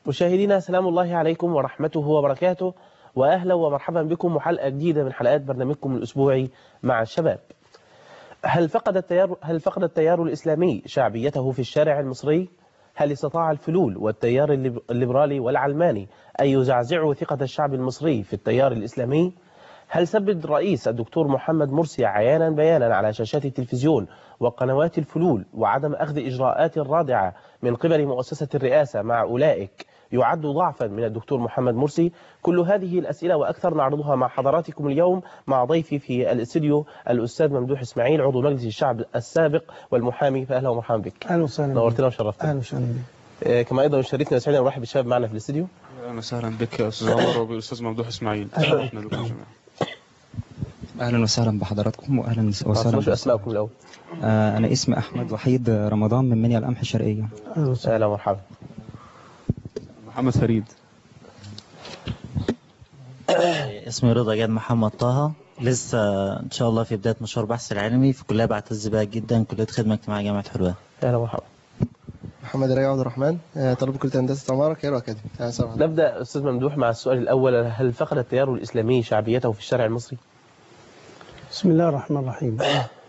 مشاهدينا سلام الله عليكم ورحمته وبركاته وأهلا ومرحبا بكم وحلقة جديدة من حلقات برنامجكم الأسبوعي مع الشباب هل فقد التيار هل فقد التيار الإسلامي شعبيته في الشارع المصري؟ هل استطاع الفلول والتيار الليب- الليبرالي والعلماني أن يزعزعوا ثقة الشعب المصري في التيار الإسلامي؟ هل ثبت الرئيس الدكتور محمد مرسي عيانا بيانا على شاشات التلفزيون وقنوات الفلول وعدم أخذ إجراءات رادعة من قبل مؤسسة الرئاسة مع أولئك يعد ضعفا من الدكتور محمد مرسي كل هذه الأسئلة وأكثر نعرضها مع حضراتكم اليوم مع ضيفي في الاستديو الأستاذ ممدوح إسماعيل عضو مجلس الشعب السابق والمحامي فأهلا ومرحبا بك اهلا وسهلا بك. نورتنا وشرفتنا اهلا وسهلا بك. آه، كما أيضا يشرفنا ويسعدنا نرحب بالشباب معنا في الاستديو اهلا وسهلا بك يا استاذ عمر وبالاستاذ ممدوح اسماعيل أهلا. شرفنا بكم جميعا اهلا وسهلا بحضراتكم واهلا ما وسهلا أعرفش أسماءكم الأول آه انا اسمي احمد وحيد رمضان من منيا القمح الشرقيه اهلا وسهلا أهلا ومرحبا محمد فريد اسمي رضا جاد محمد طه لسه ان شاء الله في بدايه مشوار بحث العلمي في كليه بعتز بها جدا كليه خدمه اجتماعيه جامعه حلوان أهلا ومرحبا محمد رجب عبد الرحمن آه، طالب كلية هندسة عمارة كايرو أكاديمي أهلا وسهلا بحضرتك. نبدأ أستاذ ممدوح مع السؤال الأول هل فقد التيار الإسلامي شعبيته في الشارع المصري؟ بسم الله الرحمن الرحيم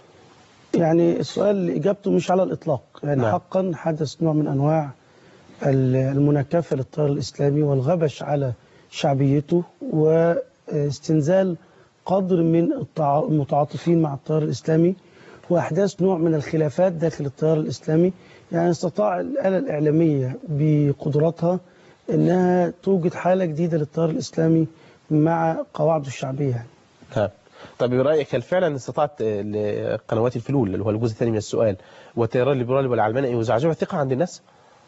يعني السؤال اجابته مش على الاطلاق يعني نعم. حقا حدث نوع من انواع ال- المناكفه للتيار الاسلامي والغبش على شعبيته واستنزال قدر من التع- المتعاطفين مع التيار الاسلامي واحداث نوع من الخلافات داخل التيار الاسلامي يعني استطاع الاله الاعلاميه بقدراتها انها توجد حاله جديده للتيار الاسلامي مع قواعده الشعبيه يعني. ها. طب برأيك هل فعلا استطاعت آه، قنوات الفلول اللي هو الجزء الثاني من السؤال والتيار الليبرالي والعلماني أن يزعزعوا الثقة عند الناس؟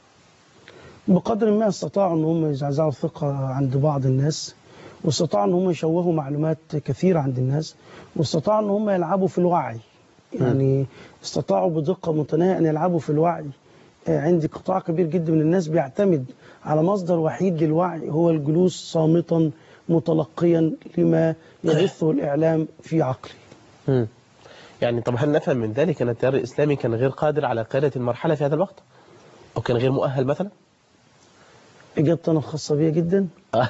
بقدر ما استطاعوا ان هم يزعزعوا الثقه عند بعض الناس واستطاعوا ان هم يشوهوا معلومات كثيره عند الناس واستطاعوا ان هم يلعبوا في الوعي يعني استطاعوا بدقه متناهيه ان يلعبوا في الوعي آه، عندي قطاع كبير جدا من الناس بيعتمد على مصدر وحيد للوعي هو الجلوس صامتا متلقيا لما يبثه الاعلام في عقله مم. يعني طب هل نفهم من ذلك أن التيار الإسلامي كان غير قادر على قيادة المرحلة في هذا الوقت؟ أو كان غير مؤهل مثلا؟ اجابتي انا الخاصه بيا جدا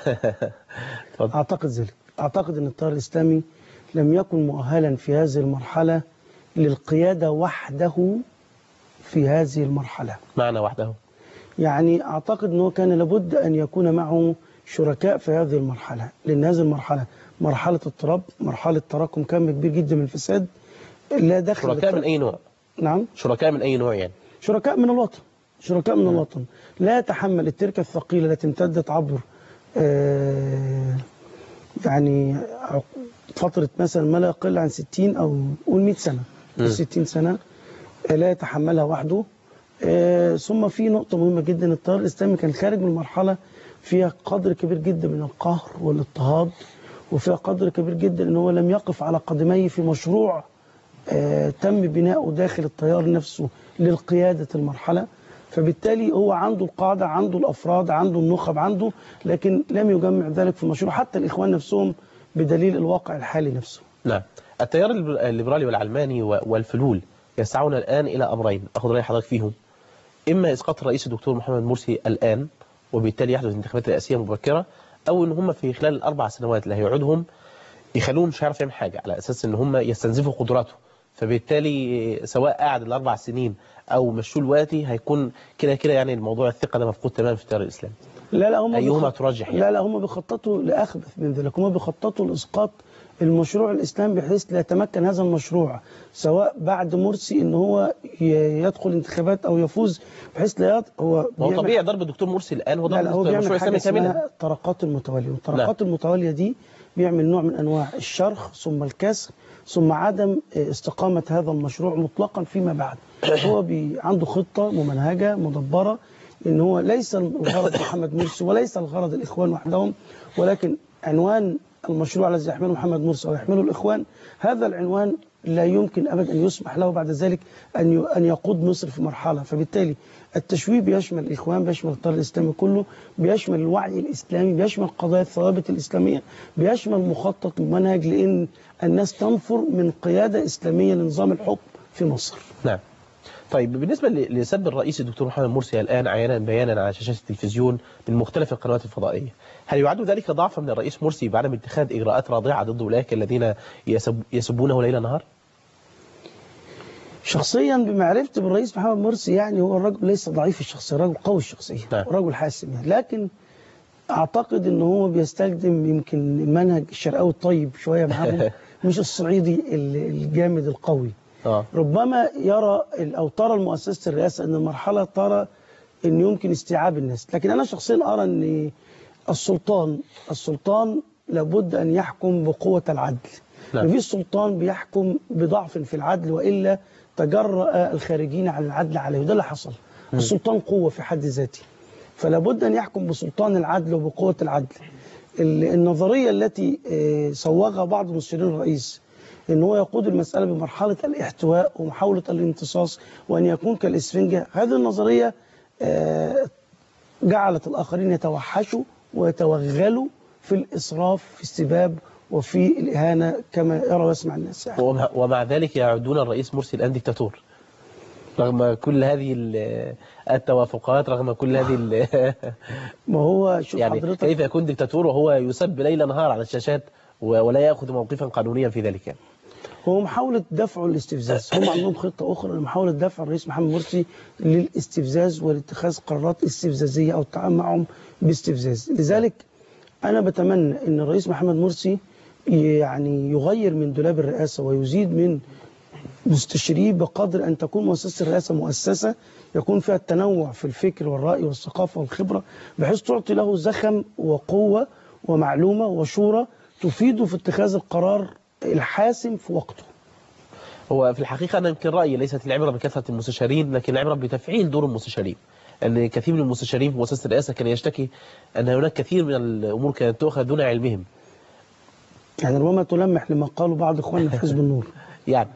تفضل. أعتقد ذلك أعتقد أن التيار الإسلامي لم يكن مؤهلا في هذه المرحلة للقيادة وحده في هذه المرحلة معنا وحده يعني أعتقد أنه كان لابد أن يكون معه شركاء في هذه المرحلة لأن هذه المرحلة مرحلة اضطراب مرحلة تراكم كم كبير جدا من الفساد لا دخل شركاء من أي نوع؟ نعم شركاء من أي نوع يعني؟ شركاء من الوطن شركاء من الوطن لا يتحمل التركة الثقيلة التي امتدت عبر آه، يعني عق- فترة مثلا ما لا يقل عن 60 أو قول 100 سنة مم. 60 سنة آه، لا يتحملها وحده آه، ثم في نقطة مهمة جدا التيار الإسلامي كان خارج من مرحلة فيها قدر كبير جدا من القهر والاضطهاد وفيها قدر كبير جدا ان هو لم يقف على قدميه في مشروع آه، تم بناؤه داخل التيار نفسه للقيادة المرحلة فبالتالي هو عنده القاعدة عنده الأفراد عنده النخب عنده لكن لم يجمع ذلك في مشروع حتى الإخوان نفسهم بدليل الواقع الحالي نفسه نعم التيار الليبر- الليبرالي والعلماني و- والفلول يسعون الآن إلى أمرين أخذ رأي حضرتك فيهم إما إسقاط الرئيس الدكتور محمد مرسي الآن وبالتالي يحدث انتخابات رئاسية مبكرة أو إن هم في خلال الأربع سنوات اللي هيقعدهم يخلوه مش هيعرف يعمل حاجة على أساس إن هم يستنزفوا قدراته فبالتالي سواء قعد الأربع سنين أو مشوه الوقتي هيكون كده كده يعني الموضوع الثقة ده مفقود تماما في التيار الإسلامي لا لا هم أيهما بيخط- ترجح يعني؟ لا لا هم بيخططوا لأخبث من ذلك هم بيخططوا لإسقاط المشروع الإسلامي بحيث لا يتمكن هذا المشروع سواء بعد مرسي إن هو ي- يدخل انتخابات أو يفوز بحيث لا يد... هو هو بيعمل- طبيعي ضرب الدكتور مرسي الآن هو لا لا هو ضرب المشروع بيعمل حاجة الإسلامي كاملا اسمها الطرقات المتوالية والطرقات المتوالية دي بيعمل نوع من أنواع الشرخ ثم الكسر ثم عدم استقامة هذا المشروع مطلقا فيما بعد هو بي عنده خطة ممنهجة مدبرة إن هو ليس الغرض محمد مرسي وليس الغرض الإخوان وحدهم ولكن عنوان المشروع الذي يحمله محمد مرسي ويحمله الإخوان هذا العنوان لا يمكن أبدا أن يسمح له بعد ذلك أن ي- أن يقود مصر في مرحلة فبالتالي التشويه بيشمل الإخوان بيشمل التيار الإسلامي كله بيشمل الوعي الإسلامي بيشمل قضايا الثوابت الإسلامية بيشمل مخطط ممنهج لأن الناس تنفر من قيادة إسلامية لنظام الحكم في مصر نعم طيب بالنسبة ل- لسب الرئيس الدكتور محمد مرسي الآن عيانا بيانا على شاشات التلفزيون من مختلف القنوات الفضائية هل يعد ذلك ضعفا من الرئيس مرسي بعدم اتخاذ إجراءات رادعة ضد أولئك الذين يسب يسبونه ليل نهار؟ شخصيا بمعرفتي بالرئيس محمد مرسي يعني هو الرجل ليس ضعيف الشخصية رجل قوي الشخصية نعم. رجل حاسم يعني لكن اعتقد ان هو بيستخدم يمكن المنهج الشرقاوي الطيب شويه معاهم مش الصعيدي ال- الجامد القوي آه. ربما يرى ال- او ترى المؤسسه الرئاسه ان المرحله ترى ان يمكن استيعاب الناس لكن انا شخصيا ارى ان السلطان السلطان لابد ان يحكم بقوه العدل نعم. مفيش سلطان بيحكم بضعف في العدل والا تجرأ الخارجين عن العدل عليه وده اللي حصل السلطان قوه في حد ذاته فلا بد ان يحكم بسلطان العدل وبقوه العدل ال- النظريه التي آه، صوغها بعض مستشارين الرئيس ان هو يقود المساله بمرحله الاحتواء ومحاوله الامتصاص وان يكون كالاسفنجه هذه النظريه آه، جعلت الاخرين يتوحشوا ويتوغلوا في الاسراف في السباب وفي الاهانه كما يرى ويسمع الناس يعني. ومع- ومع ذلك يعدون الرئيس مرسي الآن ديكتاتور رغم كل هذه ال- التوافقات رغم كل هذه ال- ما هو شوف يعني حضرتك كيف يكون ديكتاتور وهو يسب ليل نهار على الشاشات و- ولا يأخذ موقفا قانونيا في ذلك يعني. هو محاولة دفعه للاستفزاز هم عندهم خطة أخرى لمحاولة دفع الرئيس محمد مرسي للاستفزاز ولاتخاذ قرارات استفزازية أو التعامل معهم باستفزاز لذلك أنا بتمنى أن الرئيس محمد مرسي يعني يغير من دولاب الرئاسة ويزيد من مستشريه بقدر أن تكون مؤسسة الرئاسة مؤسسة يكون فيها التنوع في الفكر والرأي والثقافة والخبرة بحيث تعطي له زخم وقوة ومعلومة وشورى تفيده في اتخاذ القرار الحاسم في وقته هو في الحقيقة أنا يمكن رأيي ليست العبرة بكثرة المستشارين لكن العبرة بتفعيل دور المستشارين أن كثير من المستشارين في مؤسسة الرئاسة كان يشتكي أن هناك كثير من الأمور كانت تؤخذ دون علمهم يعني ربما تلمح لما قاله بعض اخواننا في حزب النور يعني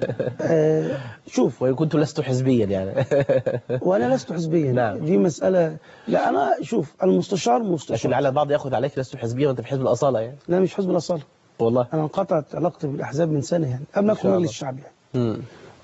آه شوف وإن كنت لست حزبيا يعني وانا لست حزبيا نعم. دي مساله لا انا شوف المستشار لكن مستشار لعل البعض يأخذ عليك لست حزبيا وأنت في حزب الأصالة يعني لا مش حزب الاصاله والله انا انقطعت علاقتي بالاحزاب من سنه يعني قبل ما شاء اكون الله. مجلس الشعب يعني مم.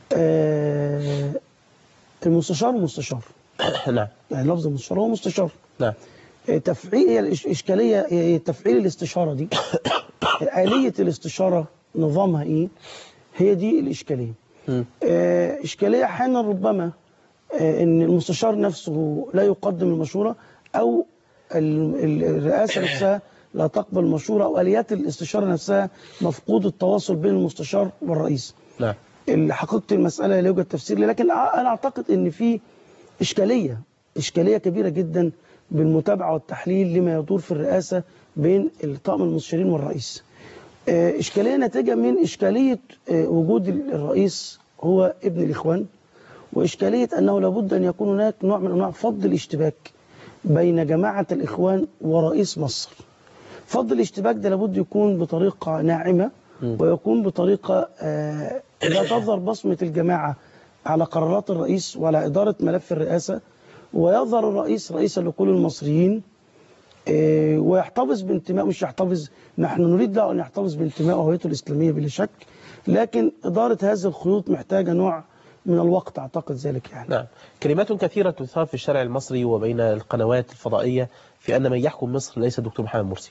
آه المستشار مستشار نعم يعني لفظ المستشار هو مستشار نعم آه، تفعيل هي الاشكاليه هي تفعيل الاستشاره دي آلية الاستشاره نظامها ايه هي دي الاشكاليه مم. آه، إشكالية أحيانا ربما آه، أن المستشار نفسه لا يقدم المشورة أو ال- ال- الرئاسة نفسها لا تقبل المشورة أو آليات الاستشارة نفسها مفقود التواصل بين المستشار والرئيس نعم حقيقة المسألة لا يوجد تفسير لها، لكن أنا أعتقد أن في إشكالية إشكالية كبيرة جدا بالمتابعة والتحليل لما يدور في الرئاسة بين الطاقم المستشارين والرئيس آه، إشكالية ناتجة من إشكالية آه، وجود الرئيس هو ابن الإخوان وإشكالية أنه لابد أن يكون هناك نوع من أنواع فض الاشتباك بين جماعة الإخوان ورئيس مصر فض الاشتباك ده لابد يكون بطريقة ناعمة ويكون بطريقة آه، لا تظهر بصمة الجماعة على قرارات الرئيس وعلى إدارة ملف الرئاسة ويظهر الرئيس رئيسا لكل المصريين آه، ويحتفظ بانتمائه مش يحتفظ نحن نريد له أن يحتفظ بانتمائه وهويته الإسلامية بلا شك لكن إدارة هذه الخيوط محتاجة نوع من الوقت أعتقد ذلك يعني نعم كلمات كثيرة تثار في الشارع المصري وبين القنوات الفضائية في أن من يحكم مصر ليس الدكتور محمد مرسي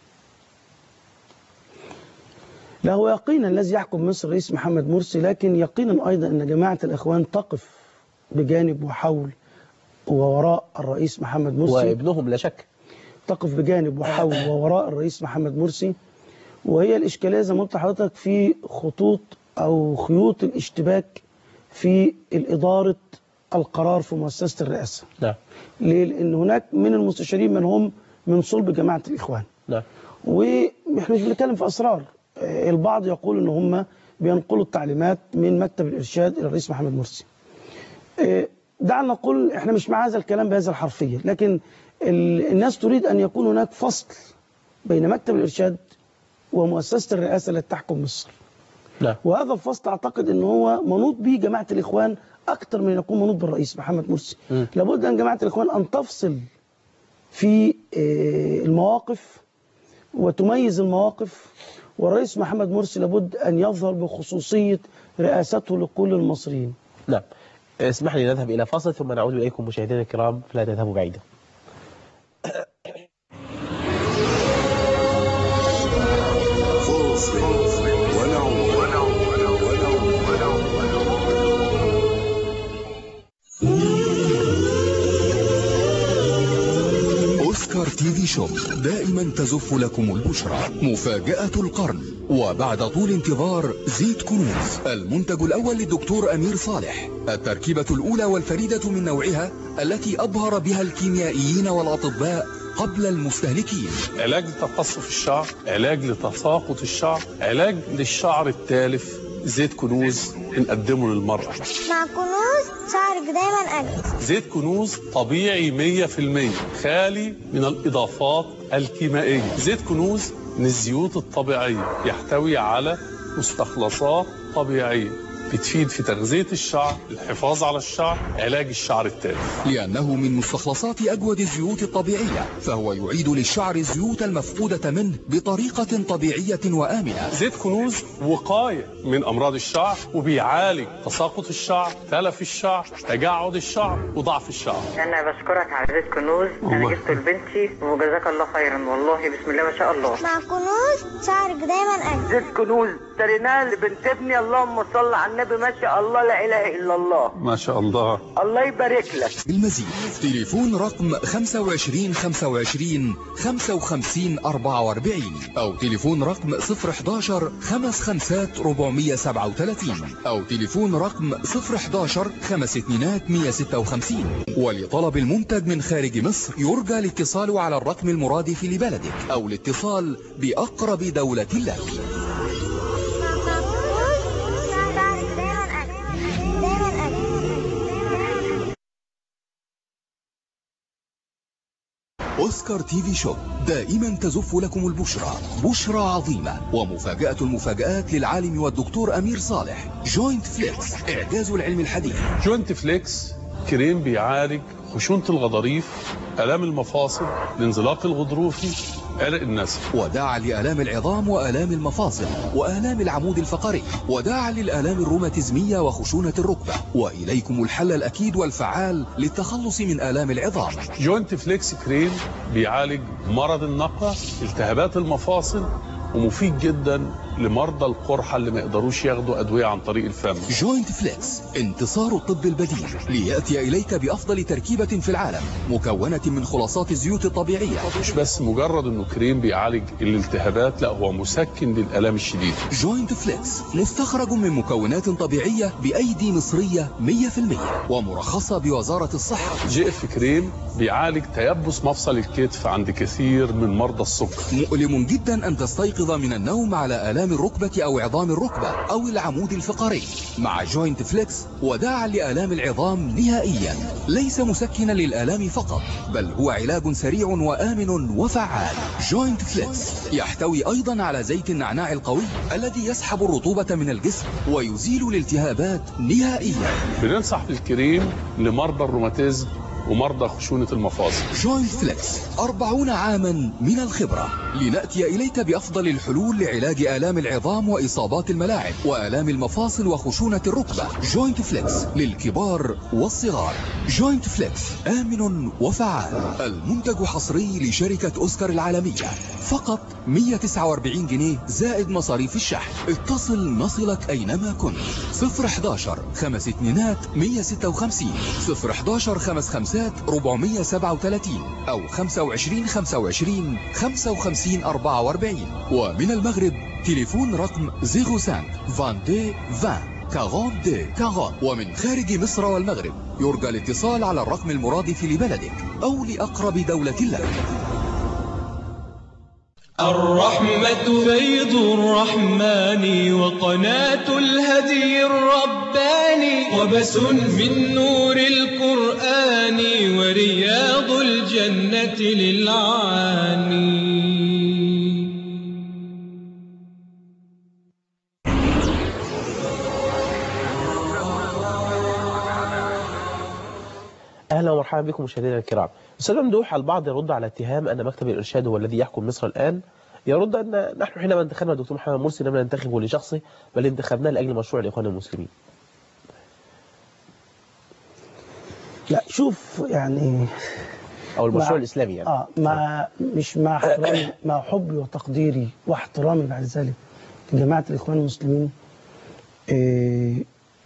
لا هو يقينا الذي يحكم مصر رئيس محمد مرسي لكن يقينا أيضا أن جماعة الإخوان تقف بجانب وحول ووراء الرئيس محمد مرسي وابنهم لا شك تقف بجانب وحول ووراء الرئيس محمد مرسي وهي الإشكالية زي ما قلت لحضرتك في خطوط أو خيوط الاشتباك في الإدارة القرار في مؤسسة الرئاسة نعم ليه؟ لأن هناك من المستشارين من هم من صلب جماعة الإخوان نعم واحنا مش بنتكلم في اسرار آه، البعض يقول ان هم بينقلوا التعليمات من مكتب الارشاد الى الرئيس محمد مرسي آه، دعنا نقول احنا مش مع هذا الكلام بهذه الحرفيه لكن ال- الناس تريد ان يكون هناك فصل بين مكتب الارشاد ومؤسسه الرئاسه التي تحكم مصر نعم وهذا الفصل اعتقد ان هو منوط به جماعه الاخوان اكثر من ان يكون منوط بالرئيس محمد مرسي مم. لابد ان جماعه الاخوان ان تفصل في آه، المواقف وتميز المواقف والرئيس محمد مرسي لابد ان يظهر بخصوصيه رئاسته لكل المصريين نعم اسمح لي نذهب إلى فاصل ثم نعود إليكم مشاهدينا الكرام فلا تذهبوا بعيدا أوسكار تي في شوب دائما تزف لكم البشرى مفاجأة القرن وبعد طول انتظار زيت كنوز المنتج الأول للدكتور أمير صالح التركيبة الأولى والفريدة من نوعها التي أبهر بها الكيميائيين والأطباء قبل المستهلكين علاج لتقصف الشعر علاج لتساقط الشعر علاج للشعر التالف زيت كنوز بنقدمه للمرأة مع كنوز شعرك دايما أجمل زيت كنوز طبيعي 100% خالي من الإضافات الكيميائية زيت كنوز من الزيوت الطبيعية يحتوي على مستخلصات طبيعية بتفيد في تغذية الشعر الحفاظ على الشعر علاج الشعر التالف لأنه من مستخلصات أجود الزيوت الطبيعية فهو يعيد للشعر الزيوت المفقودة منه بطريقة طبيعية وآمنة زيت كنوز وقاية من أمراض الشعر وبيعالج تساقط الشعر تلف الشعر تجعد الشعر وضعف الشعر انا بشكرك على زيت كنوز انا الله. جبته لبنتي وجزاك الله خيرا والله بسم الله ما شاء الله مع كنوز شعرك دايما أجمل زيت كنوز اشتريناه لبنت ابني اللهم صل على النبي ما شاء الله لا اله الا الله ما شاء الله الله يبارك لك المزيد تليفون رقم 25 25 55 44 أو تليفون رقم 011 خمس خمسات 437 أو تليفون رقم 011 خمس اتنينات 156 ولطلب المنتج من خارج مصر يرجى الاتصال على الرقم المرادف لبلدك أو الاتصال بأقرب دولة لك مع كنوز شعرك دايما أجمل دايما أجمل أوسكار تي في شوب دائما تزف لكم البشرى بشرى عظيمة ومفاجأة المفاجآت للعالم والدكتور أمير صالح جوينت فليكس إعجاز العلم الحديث جوينت فليكس كريم بيعالج خشونة الغضاريف آلام المفاصل الانزلاق الغضروفي عرق النسل وداعا لآلام العظام وآلام المفاصل وآلام العمود الفقري وداعا للآلام الروماتيزمية وخشونة الركبة وإليكم الحل الأكيد والفعال للتخلص من آلام العظام جوينت فليكس كريم بيعالج مرض النقع التهابات المفاصل ومفيد جدا لمرضى القرحة اللي ما يقدروش ياخدوا أدوية عن طريق الفم جوينت فليكس انتصار الطب البديل ليأتي إليك بأفضل تركيبة في العالم مكونة من خلاصات الزيوت الطبيعية مش بس مجرد انه كريم بيعالج الالتهابات لا هو مسكن للآلام الشديدة جوينت فليكس مستخرج من مكونات طبيعية بأيدي مصرية 100% ومرخصة بوزارة الصحة جي اف كريم بيعالج تيبس مفصل الكتف عند كثير من مرضى السكر مؤلم جدا أن تستيقظ من النوم على آلام الركبة أو عظام الركبة أو العمود الفقري مع جوينت فليكس وداعا لآلام العظام نهائيا ليس مسكنا للآلام فقط بل هو علاج سريع وآمن وفعال جوينت فليكس يحتوي أيضا على زيت النعناع القوي الذي يسحب الرطوبة من الجسم ويزيل الالتهابات نهائيا بننصح بالكريم لمرضى الروماتيزم ومرضى خشونة المفاصل جوينت فليكس أربعون عاما من الخبرة لنأتي إليك بأفضل الحلول لعلاج آلام العظام وإصابات الملاعب وآلام المفاصل وخشونة الركبة جوينت فليكس للكبار والصغار جوينت فليكس آمن وفعال المنتج حصري لشركة أوسكار العالمية فقط 149 جنيه زائد مصاريف الشحن اتصل نصلك أينما كنت 011 خمس اتنينات 156 011 خمس خمسات 437 أو 25 25 55 44 ومن المغرب تليفون رقم 05 22 20 42 40 ومن خارج مصر والمغرب يرجى الاتصال على الرقم المرادف لبلدك أو لأقرب دولة لك الرحمة فيض الرحمن وقناة الهدي الرباني وبس من نور القرآن ورياض الجنة للعاني اهلا ومرحبا بكم مشاهدينا الكرام. استاذ ممدوح البعض يرد على اتهام ان مكتب الارشاد هو الذي يحكم مصر الان. يرد ان نحن حينما انتخبنا الدكتور محمد مرسي لم ننتخبه لشخصه بل انتخبناه لاجل مشروع الاخوان المسلمين. شوف يعني او المشروع مع- الاسلامي يعني اه مع مش مع احترامي مع حبي وتقديري واحترامي بعد ذلك لجماعه الاخوان المسلمين إيه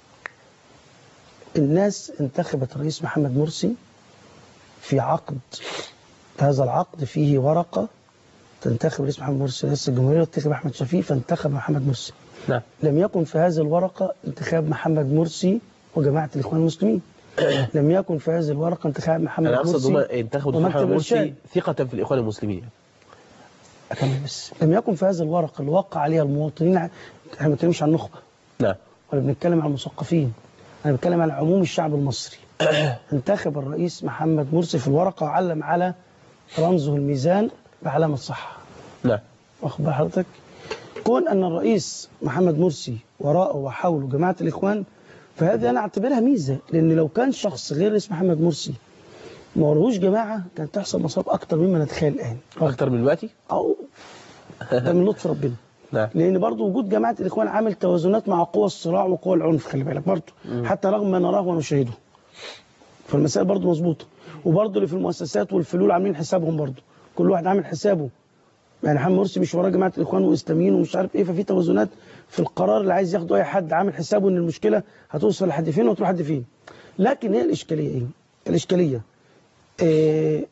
الناس انتخبت الرئيس محمد مرسي في عقد هذا العقد فيه ورقه تنتخب الرئيس محمد مرسي رئيس الجمهوريه وتنتخب احمد شفيق فانتخب محمد مرسي نعم لم يكن في هذه الورقه انتخاب محمد مرسي وجماعه الاخوان المسلمين لم يكن في هذه الورقه انتخاب محمد انا اقصد هم مرسي انتخبوا دكتور ومكتب محمد مرسي الإرشاد. ثقه في الاخوان المسلمين أكمل بس لم يكن في هذه الورقة اللي وقع عليها المواطنين ع- احنا ما بنتكلمش عن نخبة نعم ولا بنتكلم عن المثقفين أنا بتكلم عن عموم الشعب المصري انتخب الرئيس محمد مرسي في الورقة وعلم على رمزه الميزان بعلامة صح نعم واخد بال حضرتك كون أن الرئيس محمد مرسي وراءه وحوله جماعة الإخوان فهذه أنا أعتبرها ميزة لأن لو كان شخص غير الرئيس محمد مرسي ما وراهوش جماعة كانت تحصل مصائب أكتر مما نتخيل الآن اكتر من دلوقتي أو ده من لطف ربنا نعم لان برضو وجود جماعه الاخوان عامل توازنات مع قوى الصراع وقوى العنف خلي بالك برضو مم. حتى رغم ما نراه ونشاهده فالمسائل برضو مظبوطه وبرضو اللي في المؤسسات والفلول عاملين حسابهم برضو كل واحد عامل حسابه يعني محمد مرسي مش وراه جماعه الاخوان واسلاميين ومش عارف ايه ففي توازنات في القرار اللي عايز ياخده اي حد عامل حسابه ان المشكله هتوصل لحد فين وتروح لحد فين لكن هي الاشكاليه ايه الاشكاليه إيه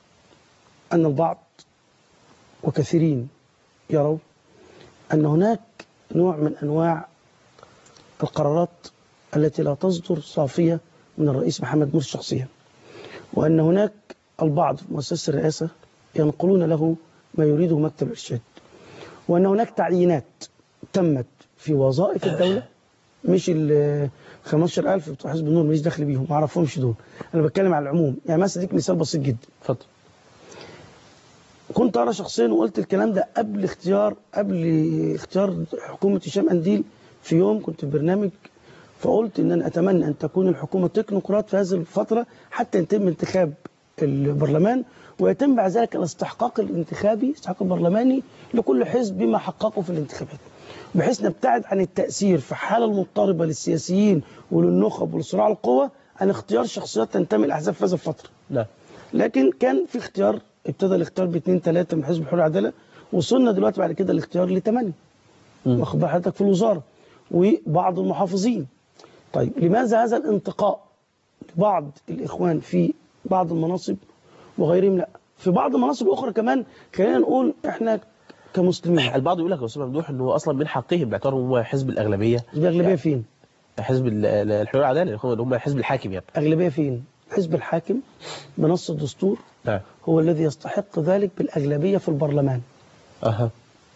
ان البعض وكثيرين يروا أن هناك نوع من أنواع القرارات التي لا تصدر صافية من الرئيس محمد مرسي شخصيا وأن هناك البعض في مؤسسة الرئاسة ينقلون له ما يريده مكتب الإرشاد وأن هناك تعيينات تمت في وظائف الدولة مش ال 15000 بتوع حزب النور ماليش دخل بيهم ما اعرفهمش دول انا بتكلم على العموم يعني مثلا اديك مثال بسيط جدا اتفضل كنت انا شخصيا وقلت الكلام ده قبل اختيار قبل اختيار حكومه هشام انديل في يوم كنت في برنامج فقلت ان انا اتمنى ان تكون الحكومه تكنوقراط في هذه الفتره حتى يتم انتخاب البرلمان ويتم بعد ذلك الاستحقاق الانتخابي الاستحقاق البرلماني لكل حزب بما حققه في الانتخابات بحيث نبتعد عن التاثير في الحاله المضطربه للسياسيين وللنخب ولصراع القوى عن اختيار شخصيات تنتمي لاحزاب في هذه الفتره نعم لكن كان في اختيار ابتدى الاختيار باثنين ثلاثه من حزب الحريه والعداله وصلنا دلوقتي بعد كده الاختيار لثمانيه واخد بال حضرتك في الوزاره وبعض المحافظين طيب لماذا هذا الانتقاء لبعض الاخوان في بعض المناصب وغيرهم لا في بعض المناصب الاخرى كمان خلينا نقول احنا كمسلمين البعض يقول لك يا استاذ ممدوح انه اصلا من حقهم باعتبارهم هم حزب الاغلبيه حزب الاغلبيه فين؟ حزب ال- ال- الحريه والعداله اللي هم الحزب الحاكم يعني اغلبيه فين؟ حزب الحاكم بنص الدستور نعم هو الذي يستحق ذلك بالاغلبيه في البرلمان اها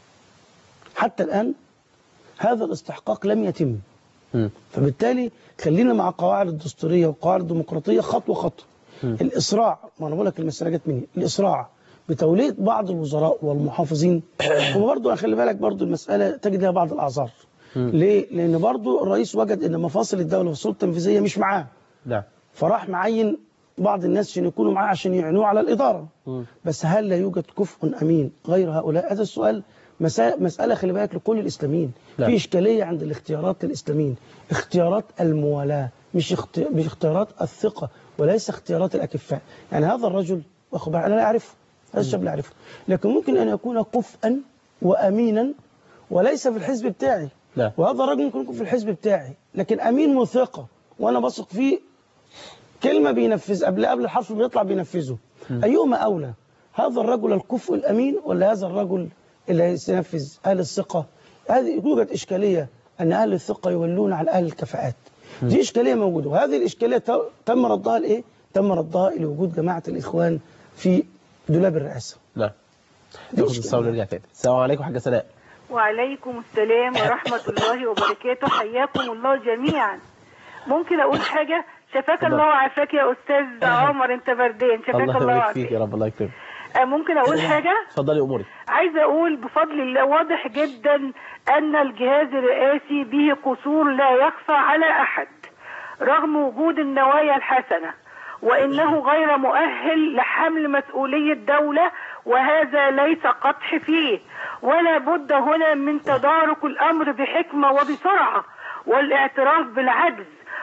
حتى الآن هذا الاستحقاق لم يتم مم. فبالتالي خلينا مع قواعد الدستورية وقواعد الديمقراطية خطوة خطوة مم. الإسراع ما أنا بقول لك المسألة جت مني الإسراع بتولية بعض الوزراء والمحافظين هو برضه خلي بالك برضه المسألة تجد لها بعض الأعذار مم. ليه؟ لأن برضه الرئيس وجد أن مفاصل الدولة والسلطة التنفيذية مش معاه نعم فراح معين بعض الناس عشان يكونوا معاه عشان يعينوه على الإدارة مم. بس هل لا يوجد كفء امين غير هؤلاء؟ هذا السؤال مسا- مساله خلي بالك لكل الاسلاميين، نعم. في اشكاليه عند الاختيارات للاسلاميين، اختيارات الموالاه مش اخت... مش اختيارات الثقه وليس اختيارات الاكفاء، يعني هذا الرجل واخد بالك انا لا اعرفه، هذا الشاب لا اعرفه، لكن ممكن ان يكون كفءا وامينا وليس في الحزب بتاعي، نعم. وهذا الرجل ممكن يكون في الحزب بتاعي، لكن امين وثقه وانا بثق فيه كلمة بينفذ قبل قبل الحرف ما يطلع بينفذه أيهما أولى هذا الرجل الكفء الأمين ولا هذا الرجل اللي سينفذ أهل الثقة هذه يوجد إشكالية أن أهل الثقة يولون عن أهل الكفاءات دي إشكالية موجودة وهذه الإشكالية ت- تم ردها لإيه؟ تم ردها لوجود جماعة الإخوان في دولاب الرئاسة نعم دي ناخد إشكالية. الصوت ونرجع تاني السلام عليكم حاجه سناء وعليكم السلام ورحمة الله وبركاته حياكم الله جميعا ممكن أقول حاجة شفاك اتفضل. الله وعافاك يا أستاذ عمر أنت بردان شفاك الله الله يبارك فيك وعافاك يا رب الله يكرمك آه، ممكن أقول حاجة اتفضلي اموري عايزة أقول بفضل الله واضح جدا أن الجهاز الرئاسي به قصور لا يخفى على أحد رغم وجود النوايا الحسنة وإنه غير مؤهل لحمل مسؤولية دولة وهذا ليس قدح فيه ولا بد هنا من تدارك الأمر بحكمة وبسرعة والاعتراف بالعجز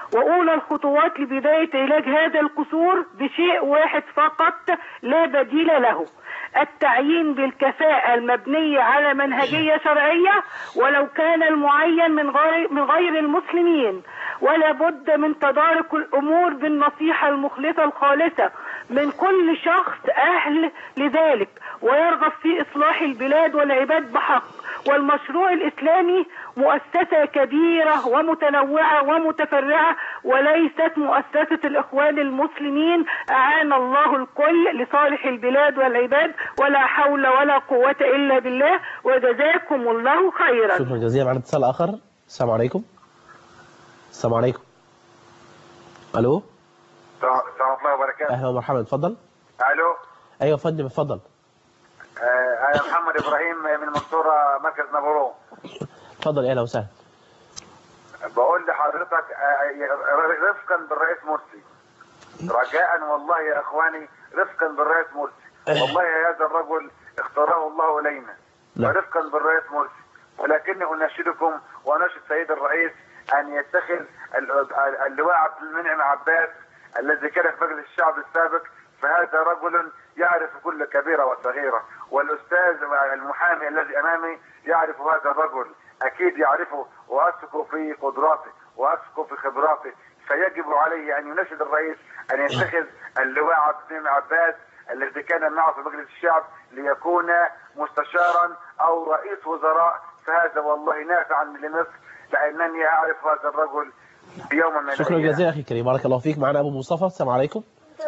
وأولى الخطوات لبداية علاج هذا القصور بشيء واحد فقط لا بديل له التعيين بالكفاءة المبنية على منهجية شرعية ولو كان المعين من غير من غير المسلمين ولا بد من تدارك الأمور بالنصيحة المخلصة الخالصة من كل شخص أهل لذلك ويرغب في إصلاح البلاد والعباد بحق والمشروع الإسلامي مؤسسة كبيرة ومتنوعة ومتفرعة وليست مؤسسة الإخوان المسلمين أعان الله الكل لصالح البلاد والعباد ولا حول ولا قوة إلا بالله وجزاكم الله خيرا شكرا جزيلا معنا اتصال آخر السلام عليكم السلام عليكم ألو السلام الله وبركاته أهلا ومرحبا اتفضل الو أيوة فندم اتفضل آه، انا محمد ابراهيم من المنصوره مركز نابورو اتفضل يا أهلا وسهلا بقول لحضرتك آه، رفقا بالرئيس مرسي رجاء والله يا اخواني رفقا بالرئيس مرسي والله هذا الرجل اختاره الله الينا نعم. ورفقا بالرئيس مرسي ولكني اناشدكم واناشد سيد الرئيس ان يتخذ ال- اللواء عبد المنعم عباس الذي كان في مجلس الشعب السابق فهذا رجل يعرف كل كبيره وصغيره والاستاذ المحامي الذي امامي يعرف هذا الرجل اكيد يعرفه واثق في قدراته واثق في خبراته فيجب عليه ان يناشد الرئيس ان يتخذ اللواء عبد المنعم عباس الذي كان معه في مجلس الشعب ليكون مستشارا او رئيس وزراء فهذا والله نافعا لمصر لانني اعرف هذا الرجل يوما من شكرا الأيام. جزيلا أخي الكريم بارك الله فيك معنا أبو مصطفى السلام عليكم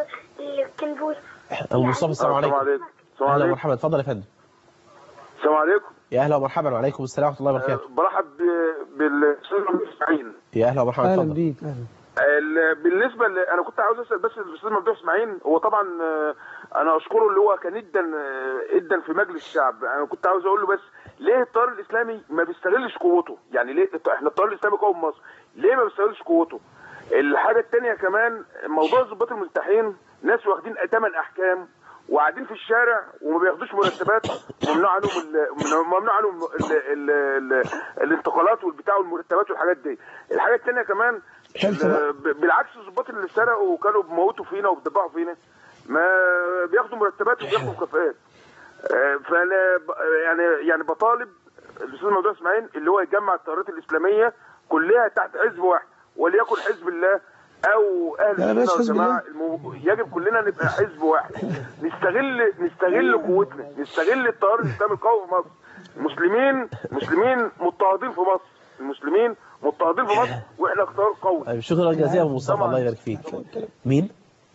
أبو مصطفى السلام عليكم عليكم السلام أهلا عليكم ومرحبا اتفضل يا فندم السلام عليكم يا أهلا ومرحبا وعليكم السلام ورحمة الله وبركاته برحب ب- بالاستاذ ممدوح اسماعيل يا أهلا ومرحبا اهلا اتفضل بيك اهلا ال- بالنسبه ل... انا كنت عاوز اسال بس الاستاذ ممدوح اسماعيل هو طبعا آه، انا اشكره اللي هو كان جدا جدا في مجلس الشعب انا كنت عاوز اقول له بس ليه التيار الاسلامي ما بيستغلش قوته يعني ليه احنا التيار الاسلامي قوي في مصر ليه ما بيستغلش قوته الحاجه الثانيه كمان موضوع الضباط الملتحين ناس واخدين ثمان احكام وقاعدين في الشارع وما بياخدوش مرتبات ممنوع عنهم ال- ممنوع عنهم ال ال ال الانتقالات والبتاع والمرتبات والحاجات دي الحاجه الثانيه كمان ال- ب- بالعكس الضباط اللي سرقوا وكانوا بيموتوا فينا وبيدبحوا فينا ما بياخدوا مرتبات وبياخدوا مكافآت آه، فانا ب- يعني يعني بطالب الاستاذ ممدوح اسماعيل اللي هو يجمع التيارات الاسلاميه كلها تحت حزب واحد وليكن حزب الله او اهل لا، بلاش السنه حزب والجماعه المو... يجب كلنا نبقى حزب واحد نستغل نستغل قوتنا نستغل التيار الاسلامي القوي في مصر المسلمين مسلمين مضطهدين في مصر المسلمين مضطهدين في مصر واحنا تيار قوي طيب شكرا جزيلا أبو مصطفى الله يبارك فيك مين؟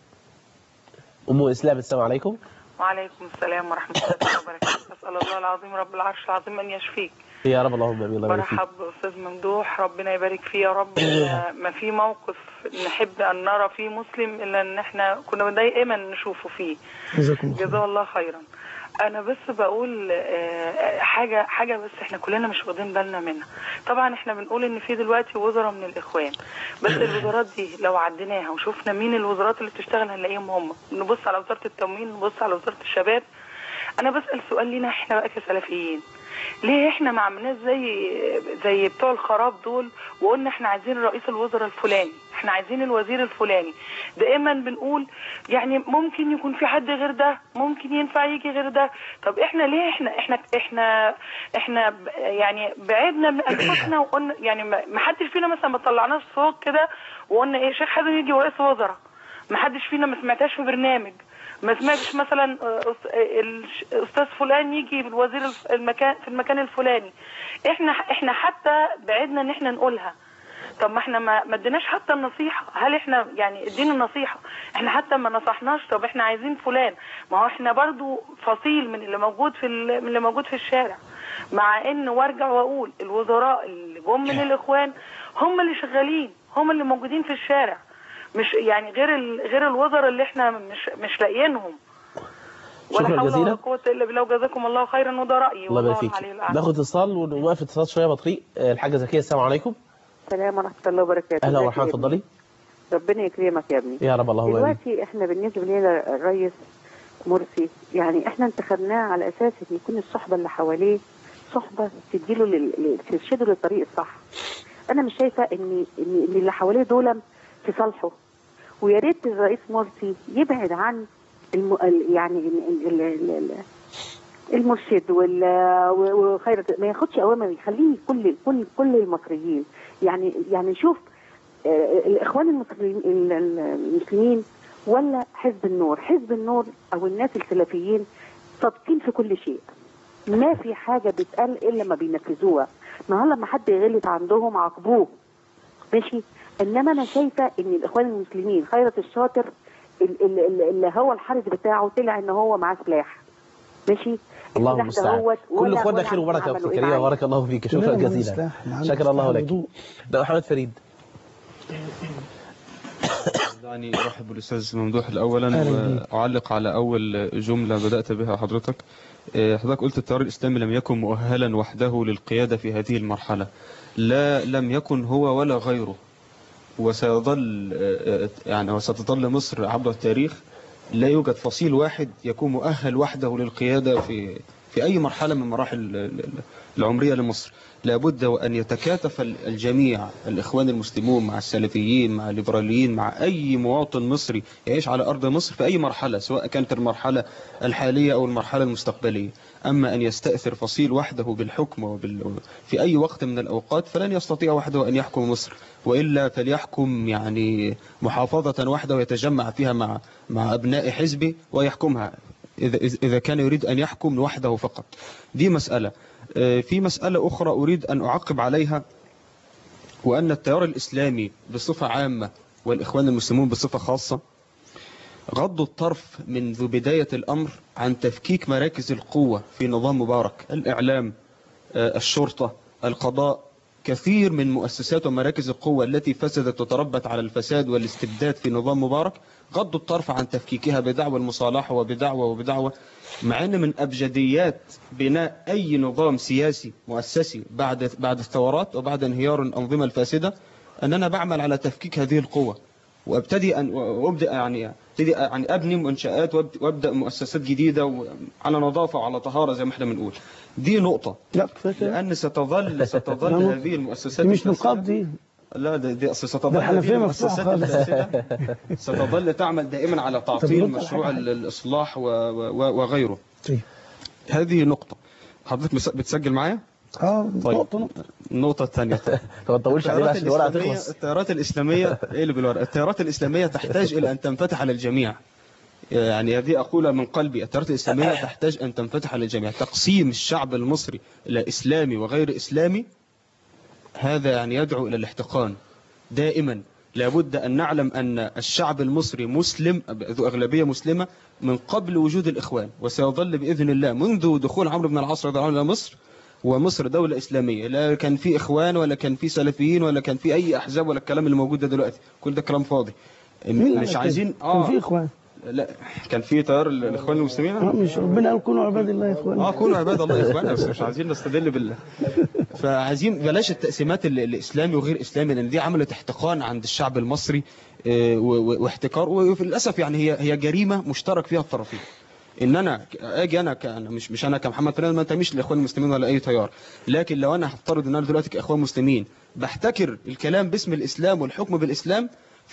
أم إسلام السلام عليكم وعليكم السلام ورحمة الله وبركاته أسأل الله العظيم رب العرش العظيم أن يشفيك يا رب اللهم امين الله يبارك فيك برحب بأستاذ ممدوح ربنا يبارك فيه يا رب ما- ما في موقف نحب أن نرى فيه مسلم إلا أن احنا كنا دايما نشوفه فيه جزاكم الله خير. جزاه الله خيرا انا بس بقول آه، حاجه حاجه بس احنا كلنا مش واخدين بالنا منها طبعا احنا بنقول ان في دلوقتي وزراء من الاخوان بس الوزارات دي لو عديناها وشفنا مين الوزارات اللي بتشتغل هنلاقيهم هم نبص على وزاره التموين نبص على وزاره الشباب انا بسال سؤال لينا احنا بقى كسلفيين ليه احنا ما عملناش زي زي بتوع الخراب دول وقلنا احنا عايزين رئيس الوزراء الفلاني احنا عايزين الوزير الفلاني دائما بنقول يعني ممكن يكون في حد غير ده ممكن ينفع يجي غير ده طب احنا ليه احنا احنا احنا احنا ب- يعني بعدنا من انفسنا وقلنا يعني ما ما حدش فينا مثلا ما طلعناش صوت كده وقلنا ايه شيخ حازم يجي رئيس وزراء ما حدش فينا ما سمعتهاش في برنامج ما سمعتش مثلا آه، أس- آه، الش- استاذ فلان يجي الوزير الف- المكان في المكان الفلاني احنا احنا حتى بعدنا ان احنا نقولها طب ما احنا ما ما اديناش حتى النصيحه هل احنا يعني ادينا النصيحه احنا حتى ما نصحناش طب احنا عايزين فلان ما هو احنا برضو فصيل من اللي موجود في ال- من اللي موجود في الشارع مع ان وارجع واقول الوزراء اللي جم من الاخوان هم اللي شغالين هم اللي موجودين في الشارع مش يعني غير ال... غير الوزراء اللي احنا مش مش لاقيينهم ولا شكرا حول ولا جزيلا قوه الا بالله وجزاكم الله خيرا وده رايي الله يبارك والله فيك العلي الاعلى ناخد اتصال ونوقف اتصال شويه بطيء آه، الحاجه زكيه السلام عليكم السلام ورحمة الله وبركاته اهلا ازيك ومرحبا يا ابني؟ اتفضلي ربنا يكرمك يا ابني يا رب اللهم امين دلوقتي احنا بالنسبة لنا الرئيس مرسي يعني احنا انتخبناه على اساس ان يكون الصحبة اللي حواليه صحبة تديله لل- لل- ترشده للطريق الصح انا مش شايفة ان ان إن اللي حواليه دول في صالحه ويا ريت الرئيس مرسي يبعد عن الم... ال- يعني ال... ال... ال... ال... المرشد وال... و- وخير ما ياخدش اوامر يخليه كل كل كل المصريين يعني يعني شوف آه، الاخوان المسلمين ال- ال- المسلمين ولا حزب النور حزب النور او الناس السلفيين صادقين في كل شيء ما في حاجه بتقال الا ما بينفذوها النهارده لما حد يغلط عندهم عاقبوه ماشي انما انا شايفه ان الاخوان المسلمين خيرت الشاطر ال- ال- ال- اللي هو الحارس بتاعه طلع ان هو معاه سلاح ماشي الله السلاح المستعان دوت كل ولا- اخواننا ولا خير وبركه عملوا اختي إيه كريمه معاه. بارك الله فيك شكرا كلنا من جزيلا الإسلام. معانا شكر الله إسلام لك وضوء. ده محمد فريد دعني ارحب بالاستاذ ممدوح الاولا أهلا بيك. واعلق على اول جمله بدات بها حضرتك آه، حضرتك قلت التيار الاسلامي لم يكن مؤهلا وحده للقياده في هذه المرحله لا لم يكن هو ولا غيره وسيظل آه، آه، يعني وستظل مصر عبر التاريخ لا يوجد فصيل واحد يكون مؤهل وحده للقياده في في اي مرحله من مراحل ال- ال- العمريه لمصر لابد وان يتكاتف ال- الجميع الاخوان المسلمون مع السلفيين مع الليبراليين مع اي مواطن مصري يعيش على ارض مصر في اي مرحله سواء كانت المرحله الحاليه او المرحله المستقبليه اما ان يستاثر فصيل وحده بالحكم وبال... في اي وقت من الاوقات فلن يستطيع وحده ان يحكم مصر والا فليحكم يعني محافظه واحده ويتجمع فيها مع مع ابناء حزبه ويحكمها إذا إذا كان يريد أن يحكم لوحده فقط دي مسألة آه، في مسألة أخرى أريد أن أعقب عليها وأن التيار الإسلامي بصفة عامة والإخوان المسلمون بصفة خاصة غضوا الطرف منذ بداية الأمر عن تفكيك مراكز القوة في نظام مبارك الإعلام آه، الشرطة القضاء كثير من مؤسسات ومراكز القوة التي فسدت وتربت على الفساد والاستبداد في نظام مبارك غضوا الطرف عن تفكيكها بدعوى المصالحة وبدعوى وبدعوى مع أن من أبجديات بناء أي نظام سياسي مؤسسي بعد بعد الثورات وبعد انهيار الأنظمة الفاسدة أن أنا بعمل على تفكيك هذه القوة وابتدي ان وابدا يعني ابتدي يعني ابني منشات وأبد- وابدا مؤسسات جديده و- على نظافه وعلى طهاره زي ما احنا بنقول دي نقطه لا كفايه كده لان ستظل لا، ستظل نقطة. هذه المؤسسات دي مش الفاسدة- نقاط دي لا ده دي اصل ستظل ده هذه الحنفية مفتوحة المؤسسات خالص. الفاسدة ستظل تعمل دائما على تعطيل طب نرد على مشروع حاجة. ال- الاصلاح و- و- وغيره طيب. هذه نقطه حضرتك مس- بتسجل معايا اه طيب. نقطه نقطه النقطة الثانية طب ما تطولش علينا التيارات عشان الورقه الإسلامية تخلص التيارات الإسلامية إيه اللي بالورقة التيارات الإسلامية تحتاج إلى أن تنفتح على الجميع يعني هذه أقولها من قلبي التيارات الإسلامية تحتاج أن تنفتح على الجميع تقسيم الشعب المصري إلى إسلامي وغير إسلامي هذا يعني يدعو إلى الاحتقان دائما لابد أن نعلم أن الشعب المصري مسلم ذو أغلبية مسلمة من قبل وجود الإخوان وسيظل بإذن الله منذ دخول عمرو بن العاص رضي الله عنه إلى مصر ومصر دولة إسلامية لا كان في إخوان ولا كان في سلفيين ولا كان في أي أحزاب ولا الكلام اللي موجود ده دلوقتي كل ده كلام فاضي مين مش قال عايزين كده؟ كان في اخوان لا كان في تيار الإخوان آه، المسلمين مش ربنا قال كونوا عباد الله يا اخوان اه كونوا عباد الله يا اخوانا بس مش عايزين نستدل بالله فعايزين بلاش التقسيمات ال- الاسلامي وغير اسلامي لان دي عملت احتقان عند الشعب المصري آه، و- و- واحتكار وفي للاسف يعني هي هي جريمه مشترك فيها الطرفين ان انا ك- اجي انا ك- أنا مش مش انا كمحمد فلان ما انتميش للاخوان المسلمين ولا اي تيار لكن لو انا هفترض ان انا دلوقتي كاخوان مسلمين بحتكر الكلام باسم الاسلام والحكم بالاسلام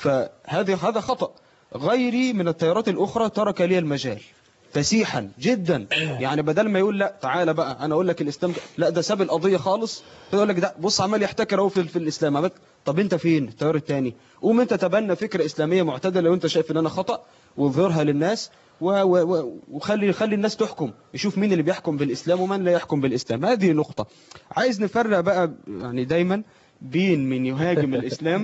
فهذا هذا خطا غيري من التيارات الاخرى ترك لي المجال فسيحا جدا يعني بدل ما يقول لا تعالى بقى انا اقول لك الاسلام لا ده ساب القضيه خالص يقول لك ده بص عمال يحتكر اهو في, في الاسلام عمال طب انت فين التيار الثاني قوم انت تبنى فكره اسلاميه معتدله لو انت شايف ان انا خطا واظهرها للناس و و و وخلي خلي الناس تحكم يشوف مين اللي بيحكم بالاسلام ومن لا يحكم بالاسلام هذه نقطه عايز نفرق بقى يعني دايما بين من يهاجم الاسلام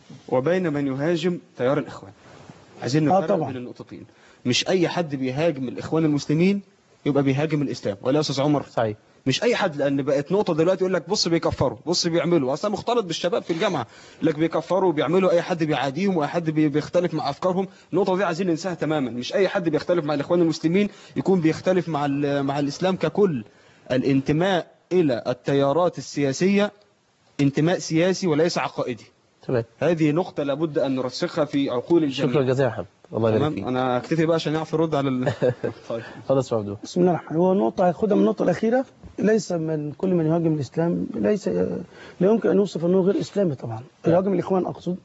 وبين من يهاجم تيار الاخوان عايزين آه نفرق طبعا. بين النقطتين مش اي حد بيهاجم الاخوان المسلمين يبقى بيهاجم الاسلام ولا يا استاذ عمر صحيح مش اي حد لان بقت نقطه دلوقتي يقول لك بص بيكفروا بص بيعملوا اصلا مختلط بالشباب في الجامعه يقول لك بيكفروا وبيعملوا اي حد بيعاديهم واي حد بي- بيختلف مع افكارهم النقطه دي عايزين ننساها تماما مش اي حد بيختلف مع الاخوان المسلمين يكون بيختلف مع ال- مع الاسلام ككل الانتماء الى التيارات السياسيه انتماء سياسي وليس عقائدي تمام هذه نقطه لابد ان نرسخها في عقول الجميع شكرا جزيلا يا محمد الله يبارك تمام فيك انا اكتفي بقى عشان يعرف يرد على ال... طيب خلاص يا ممدوح بسم الله الرحمن الرحيم هو النقطة هاخدها من النقطة الأخيرة ليس من كل من يهاجم الإسلام ليس لا يمكن أن يوصف أنه غير إسلامي طبعا يهاجم الإخوان أقصد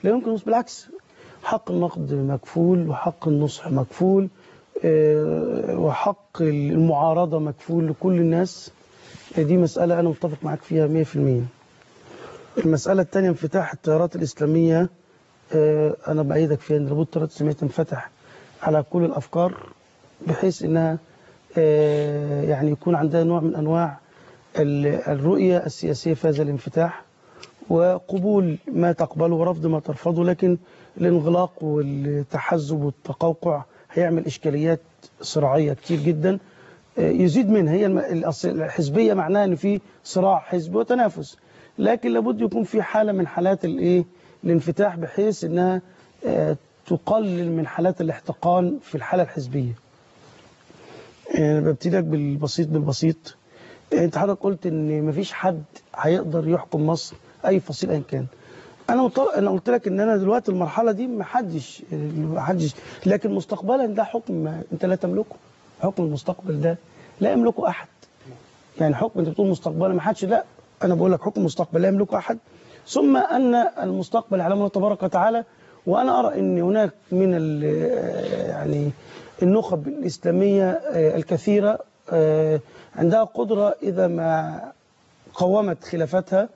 لا يمكن النص بالعكس حق النقد مكفول وحق النصح مكفول آه، وحق المعارضة مكفول لكل الناس دي مسألة أنا متفق معاك فيها 100% المسألة الثانية انفتاح التيارات الإسلامية آه، أنا بأيدك فيها أن لابد التيارات الإسلامية تنفتح على كل الأفكار بحيث أنها آه، يعني يكون عندها نوع من أنواع ال- الرؤية السياسية في هذا الانفتاح وقبول ما تقبله ورفض ما ترفضه لكن الانغلاق والتحزب والتقوقع هيعمل إشكاليات صراعية كتير جدا آه، يزيد منها هي الم- الأصل- الحزبية معناها أن في صراع حزبي وتنافس لكن لابد يكون في حالة من حالات الايه الانفتاح بحيث انها آه، تقلل من حالات الاحتقان في الحالة الحزبية يعني ببتدي لك بالبسيط بالبسيط انت حضرتك قلت ان مفيش حد هيقدر يحكم مصر اي فصيل ايا كان انا مطل... انا قلت لك ان انا دلوقتي المرحله دي ما حدش ما حدش لكن مستقبلا ده حكم انت لا تملكه حكم المستقبل ده لا يملكه احد يعني حكم انت بتقول مستقبلا ما حدش لا انا بقول لك حكم مستقبل لا يملكه احد ثم ان المستقبل يعلمه الله تبارك وتعالى وانا ارى ان هناك من ال- يعني النخب الاسلاميه آه، الكثيره آه، عندها قدره اذا ما قومت خلافتها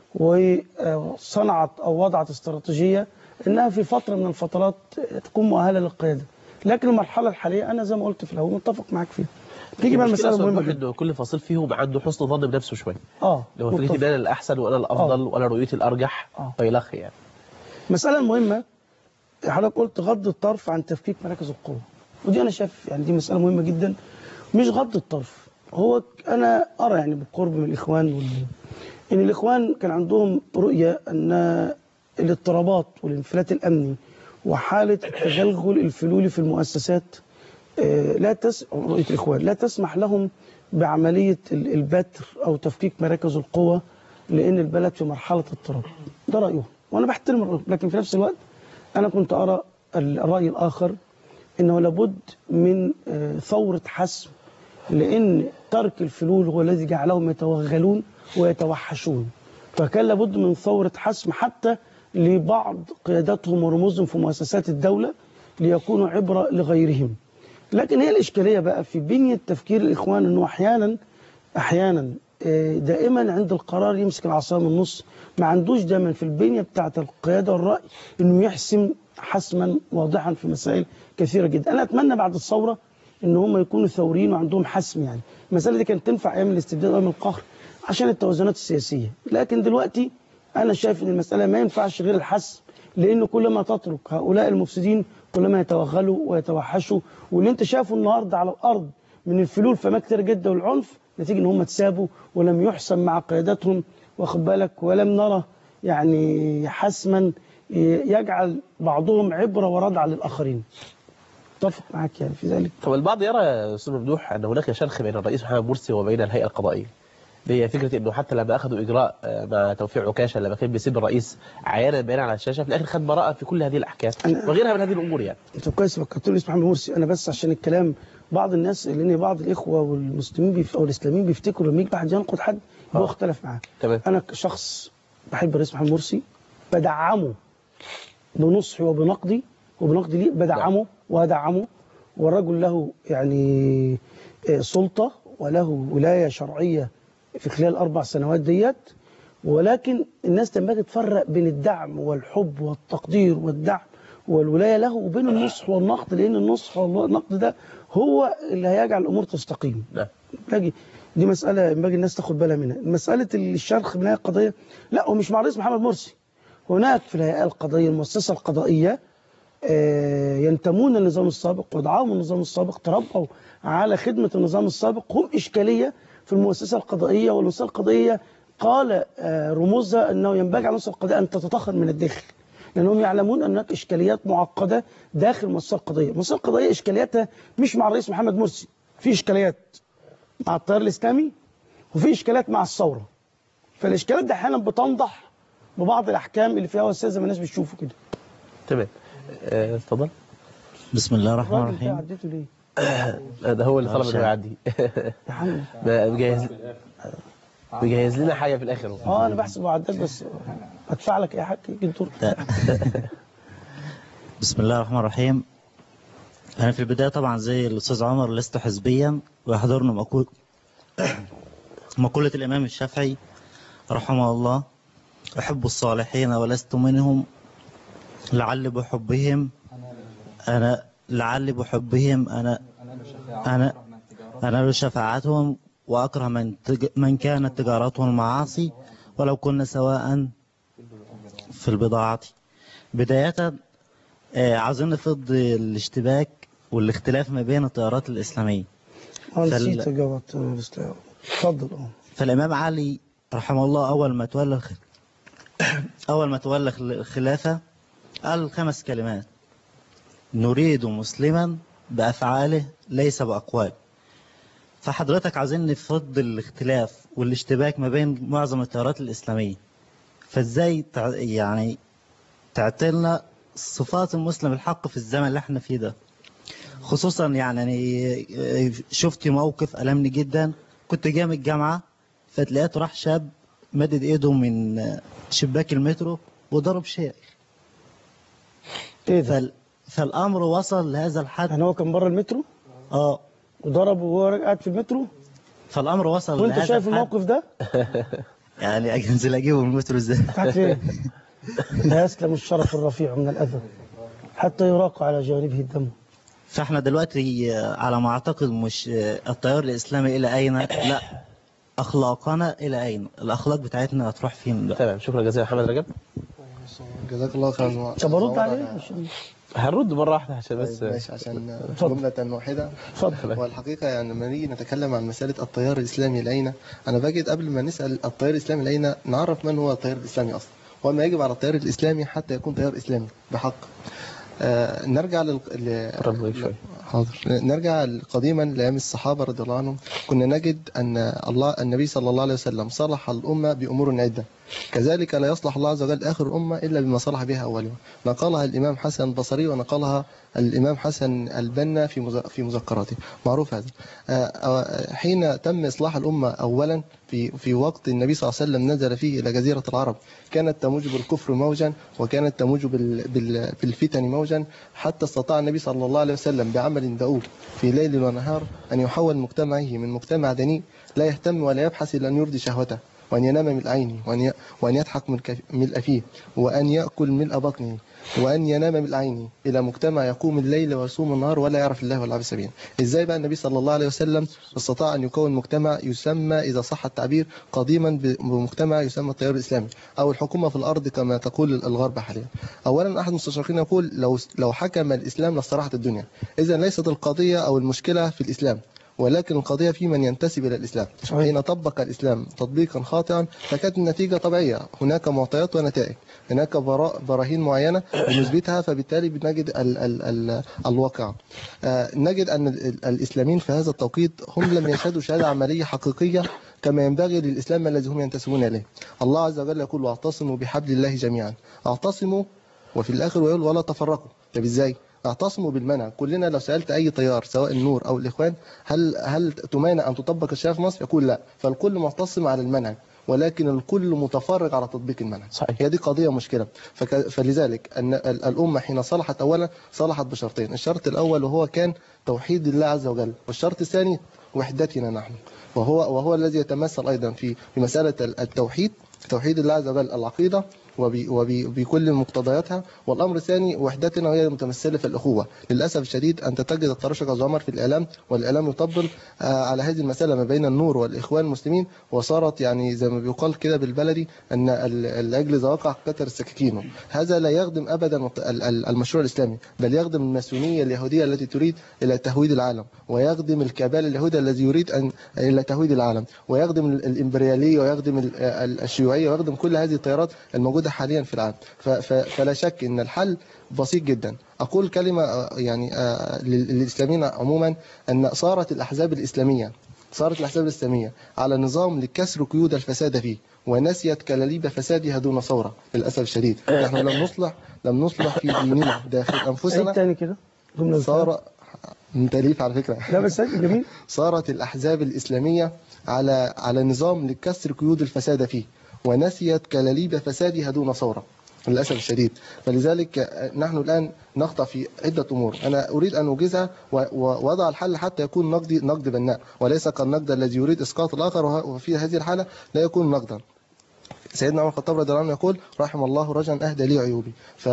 وصنعت او وضعت استراتيجيه انها في فتره من الفترات تكون مؤهله للقياده لكن المرحله الحاليه انا زي ما قلت في الاول متفق معاك فيها تيجي بقى المساله المهمه جدا انه كل فصيل فيهم عنده حسن ظن بنفسه شويه اه اللي هو فكره متفق. ان انا الاحسن وانا الافضل وانا رؤيتي الارجح فيلخ يعني المسألة المهمة حضرتك قلت غض الطرف عن تفكيك مراكز القوة ودي أنا شايف يعني دي مسألة مهمة جدا مش غض الطرف هو ك- أنا أرى يعني بالقرب من الإخوان وال... إن الإخوان كان عندهم رؤية أن الاضطرابات والانفلات الأمني وحالة التغلغل الفلولي في المؤسسات آه، لا تس... رؤية الإخوان لا تسمح لهم بعملية ال- البتر أو تفكيك مراكز القوة لأن البلد في مرحلة اضطراب ده رأيهم وأنا بحترم الرأي لكن في نفس الوقت أنا كنت أرى ال- الرأي الآخر أنه لابد من آه، ثورة حسم لأن ترك الفلول هو الذي جعلهم يتوغلون ويتوحشون فكان لابد من ثورة حسم حتى لبعض قياداتهم ورموزهم في مؤسسات الدولة ليكونوا عبرة لغيرهم لكن هي الإشكالية بقى في بنية تفكير الإخوان أنه أحيانا أحيانا آه، دائما عند القرار يمسك العصا من النص ما عندوش دايما في البنية بتاعة القيادة والرأي أنه يحسم حسما واضحا في مسائل كثيرة جدا أنا أتمنى بعد الثورة ان هم يكونوا ثوريين وعندهم حسم يعني المساله دي كانت تنفع ايام الاستبداد وايام القهر عشان التوازنات السياسيه لكن دلوقتي انا شايف ان المساله ما ينفعش غير الحسم لان كلما تترك هؤلاء المفسدين كلما يتوغلوا ويتوحشوا واللي انت شايفه النهارده على الارض من الفلول فما كتير جدا والعنف نتيجه ان هم اتسابوا ولم يحسم مع قيادتهم واخد بالك ولم نرى يعني حسما يجعل بعضهم عبره وردعه للاخرين اتفق معاك يعني في ذلك طب البعض يرى يا استاذ ممدوح ان هناك شرخ بين الرئيس محمد مرسي وبين الهيئه القضائيه اللي هي فكره انه حتى لما اخذوا اجراء آه، مع توفيق عكاشه لما كان بيسيب الرئيس عيانا بيانا على الشاشه في الاخر خد براءه في كل هذه الاحكام وغيرها من هذه الامور يعني انت كويس فكرتني باسم محمد مرسي انا بس عشان الكلام بعض الناس لان بعض الاخوه والمسلمين بيف... او الاسلاميين بيفتكروا لما يجي واحد ينقد حد هو اختلف معاه تمام انا كشخص بحب الرئيس محمد مرسي بدعمه بنصحي وبنقدي وبنقدي ليه بدعمه وادعمه والرجل له يعني آه، سلطه وله ولايه شرعيه في خلال الاربع سنوات ديت ولكن الناس لما تفرق بين الدعم والحب والتقدير والدعم والولايه له وبين النصح والنقد لان النصح والنقد ده هو اللي هيجعل الامور تستقيم. نعم. باجي دي مساله ينبغي الناس تاخد بالها منها، مساله الشرخ من الهيئه القضائيه لا هو مش مع الرئيس محمد مرسي. هناك في الهيئه القضائيه المؤسسه القضائيه آه، ينتمون للنظام السابق ودعاهم النظام السابق تربوا على خدمه النظام السابق هم اشكاليه في المؤسسه القضائيه والمؤسسه القضائيه قال آه، رموزها انه ينبغي على المؤسسه القضائيه ان تتطهر من الداخل لانهم يعلمون ان هناك اشكاليات معقده داخل المؤسسه القضائيه، المؤسسه القضائيه اشكالياتها مش مع الرئيس محمد مرسي، في اشكاليات مع التيار الاسلامي وفي اشكاليات مع الثوره. فالاشكالات دي احيانا بتنضح ببعض الاحكام اللي فيها وسائل زي ما الناس بتشوفوا كده. تمام آه، اتفضل بسم الله الرحمن الراجل ده الرحيم عديته ليه؟ ده هو اللي طلب انه عشان- يعدي يا عم ما- مجهز بيجهز لنا حاجه في الاخر اه انا بحسب معدات بس ادفع لك اي حاجه يجي الدور بسم الله الرحمن الرحيم أنا في البداية طبعا زي الأستاذ عمر لست حزبيا ويحضرني مقول مقولة الإمام الشافعي رحمه الله أحب الصالحين ولست منهم لعل بحبهم أنا لعل بحبهم أنا أنا أنا شفاعتهم وأكره من تج... من كانت تجارتهم معاصي ولو كنا سواء في البضاعة بداية آه، عاوزين نفض الاشتباك والاختلاف ما بين التيارات الإسلامية انا فال- نسيت اجاوب بس اتفضل اه فالإمام علي رحمه الله أول ما تولى الخ- أول ما تولى خل- الخلافة قال خمس كلمات نريد مسلما بأفعاله ليس بأقواله فحضرتك عايزين نفض الاختلاف والاشتباك ما بين معظم التيارات الإسلامية فازاي تع... يعني تعطينا صفات المسلم الحق في الزمن اللي احنا فيه ده خصوصا يعني أنا شفت موقف ألمني جدا كنت جاي من الجامعة فتلاقيت راح شاب مدد ايده من شباك المترو وضرب شيخ ايه فال... فالامر وصل لهذا الحد يعني هو كان بره المترو اه وضربه وهو قاعد في المترو فالامر وصل وانت لهذا شايف الحد. الموقف ده يعني انزل اجيبه من المترو ازاي تحت فين لا يسلم الشرف الرفيع من الاذى حتى يراق على جانبه الدم فاحنا دلوقتي آه، على ما اعتقد مش آه، التيار الاسلامي الى اين لا اخلاقنا الى اين الاخلاق بتاعتنا هتروح فين بقى تمام شكرا جزيلا محمد رجب جزاك الله خيرا طب ارد عليه عشان هنرد مره واحده عشان بس طيب ماشي عشان اتفضل. جملة واحدة اتفضل والحقيقة يعني لما نيجي نتكلم عن مسألة التيار الإسلامي الأين أنا بجد قبل ما نسأل التيار الإسلامي الأين نعرف من هو التيار الإسلامي أصلا وما يجب على التيار الإسلامي حتى يكون تيار إسلامي بحق آه نرجع لل... ل... حاضر نرجع قديما لأيام الصحابة رضي الله عنهم كنا نجد أن الله النبي صلى الله عليه وسلم صلح الأمة بأمور عدة كذلك لا يصلح الله عز وجل آخر الأمة إلا بما صلح بها أولها نقلها الإمام حسن البصري ونقلها الإمام حسن البنا في مز- في مذكراته معروف هذا آه، آه، حين تم إصلاح الأمة أولا في في وقت النبي صلى الله عليه وسلم نزل فيه إلى جزيرة العرب كانت تموج بالكفر موجا وكانت تموج بال- بال- بالفتن موجا حتى استطاع النبي صلى الله عليه وسلم بعمل دؤوب في ليل ونهار أن يحول مجتمعه من مجتمع دنيء لا يهتم ولا يبحث إلا أن يرضي شهوته وأن ينام ملء عينه وأن ي- وأن يضحك ملك- ملء فيه وأن يأكل ملء بطنه وأن ينام ملء عينه إلى مجتمع يقوم الليل ويصوم النهار ولا يعرف الله ولا عبد سبيل إزاي بقى النبي صلى الله عليه وسلم استطاع أن يكون مجتمع يسمى إذا صح التعبير قديما ب- بمجتمع يسمى التيار الإسلامي أو الحكومة في الأرض كما تقول الغرب حاليا أولا أحد المستشرقين يقول لو لو حكم الإسلام لاستراحت الدنيا إذا ليست القضية أو المشكلة في الإسلام ولكن القضية في من ينتسب إلى الإسلام حين طبق الإسلام تطبيقا خاطئا فكانت النتيجة طبيعية هناك معطيات ونتائج هناك براء براهين معينة بنثبتها فبالتالي بنجد ال ال ال الواقع آه، نجد أن ال- ال- الإسلاميين في هذا التوقيت هم لم يشهدوا شهادة عملية حقيقية كما ينبغي للإسلام الذي هم ينتسبون إليه الله عز وجل يقول واعتصموا بحبل الله جميعا اعتصموا وفي الآخر ويقول ولا تفرقوا طب إزاي اعتصموا بالمنع كلنا لو سألت أي تيار سواء النور أو الإخوان هل هل تمانع أن تطبق الشريعة في مصر يقول لا فالكل معتصم على المنع ولكن الكل متفرغ على تطبيق المنهج صحيح. هي دي قضية مشكلة فك... فلذلك أن ال- الأمة حين صلحت أولا صلحت بشرطين الشرط الأول وهو كان توحيد الله عز وجل والشرط الثاني وحدتنا نحن وهو وهو الذي يتمثل أيضا في في مسألة ال- التوحيد توحيد الله عز وجل العقيدة وب- وب- وبكل مقتضياتها والأمر الثاني وحدتنا وهي المتمثلة في الأخوة للأسف الشديد أنت تجد الطرشقة زمر في الإعلام والإعلام يطبل آه، على هذه المسألة ما بين النور والإخوان المسلمين وصارت يعني زي ما بيقال كده بالبلدي أن ال- العجل إذا وقع كتر السكاكين هذا لا يخدم أبدا ال- ال- المشروع الإسلامي بل يخدم الماسونية اليهودية التي تريد إلى تهويد العالم ويخدم الكبال اليهودي الذي يريد أن إلى تهويد العالم ويخدم ال- الإمبريالية ويخدم ال- ال- الشيوعية ويخدم كل هذه التيارات الموجودة حاليا في العالم ف- ف- فلا شك أن الحل بسيط جدا أقول كلمة آه، يعني آه، لل- للإسلاميين عموما أن صارت الأحزاب الإسلامية صارت الأحزاب الإسلامية على نظام لكسر قيود الفساد فيه ونسيت كلاليب فسادها دون ثورة للأسف الشديد نحن لم نصلح لم نصلح في ديننا داخل عيد أنفسنا تاني كده جملة صار من تأليف على فكرة لا بس جميل صارت الأحزاب الإسلامية على على نظام لكسر قيود الفساد فيه ونسيت كلاليب فسادها دون ثورة للأسف الشديد فلذلك نحن الآن نخطأ في عدة أمور أنا أريد أن أوجزها و- ووضع الحل حتى يكون نقدي نقد بناء وليس كالنقد الذي يريد إسقاط الآخر وه- وفي هذه الحالة لا يكون نقدا سيدنا عمر الخطاب رضي الله عنه يقول رحم الله رجلا اهدى لي عيوبي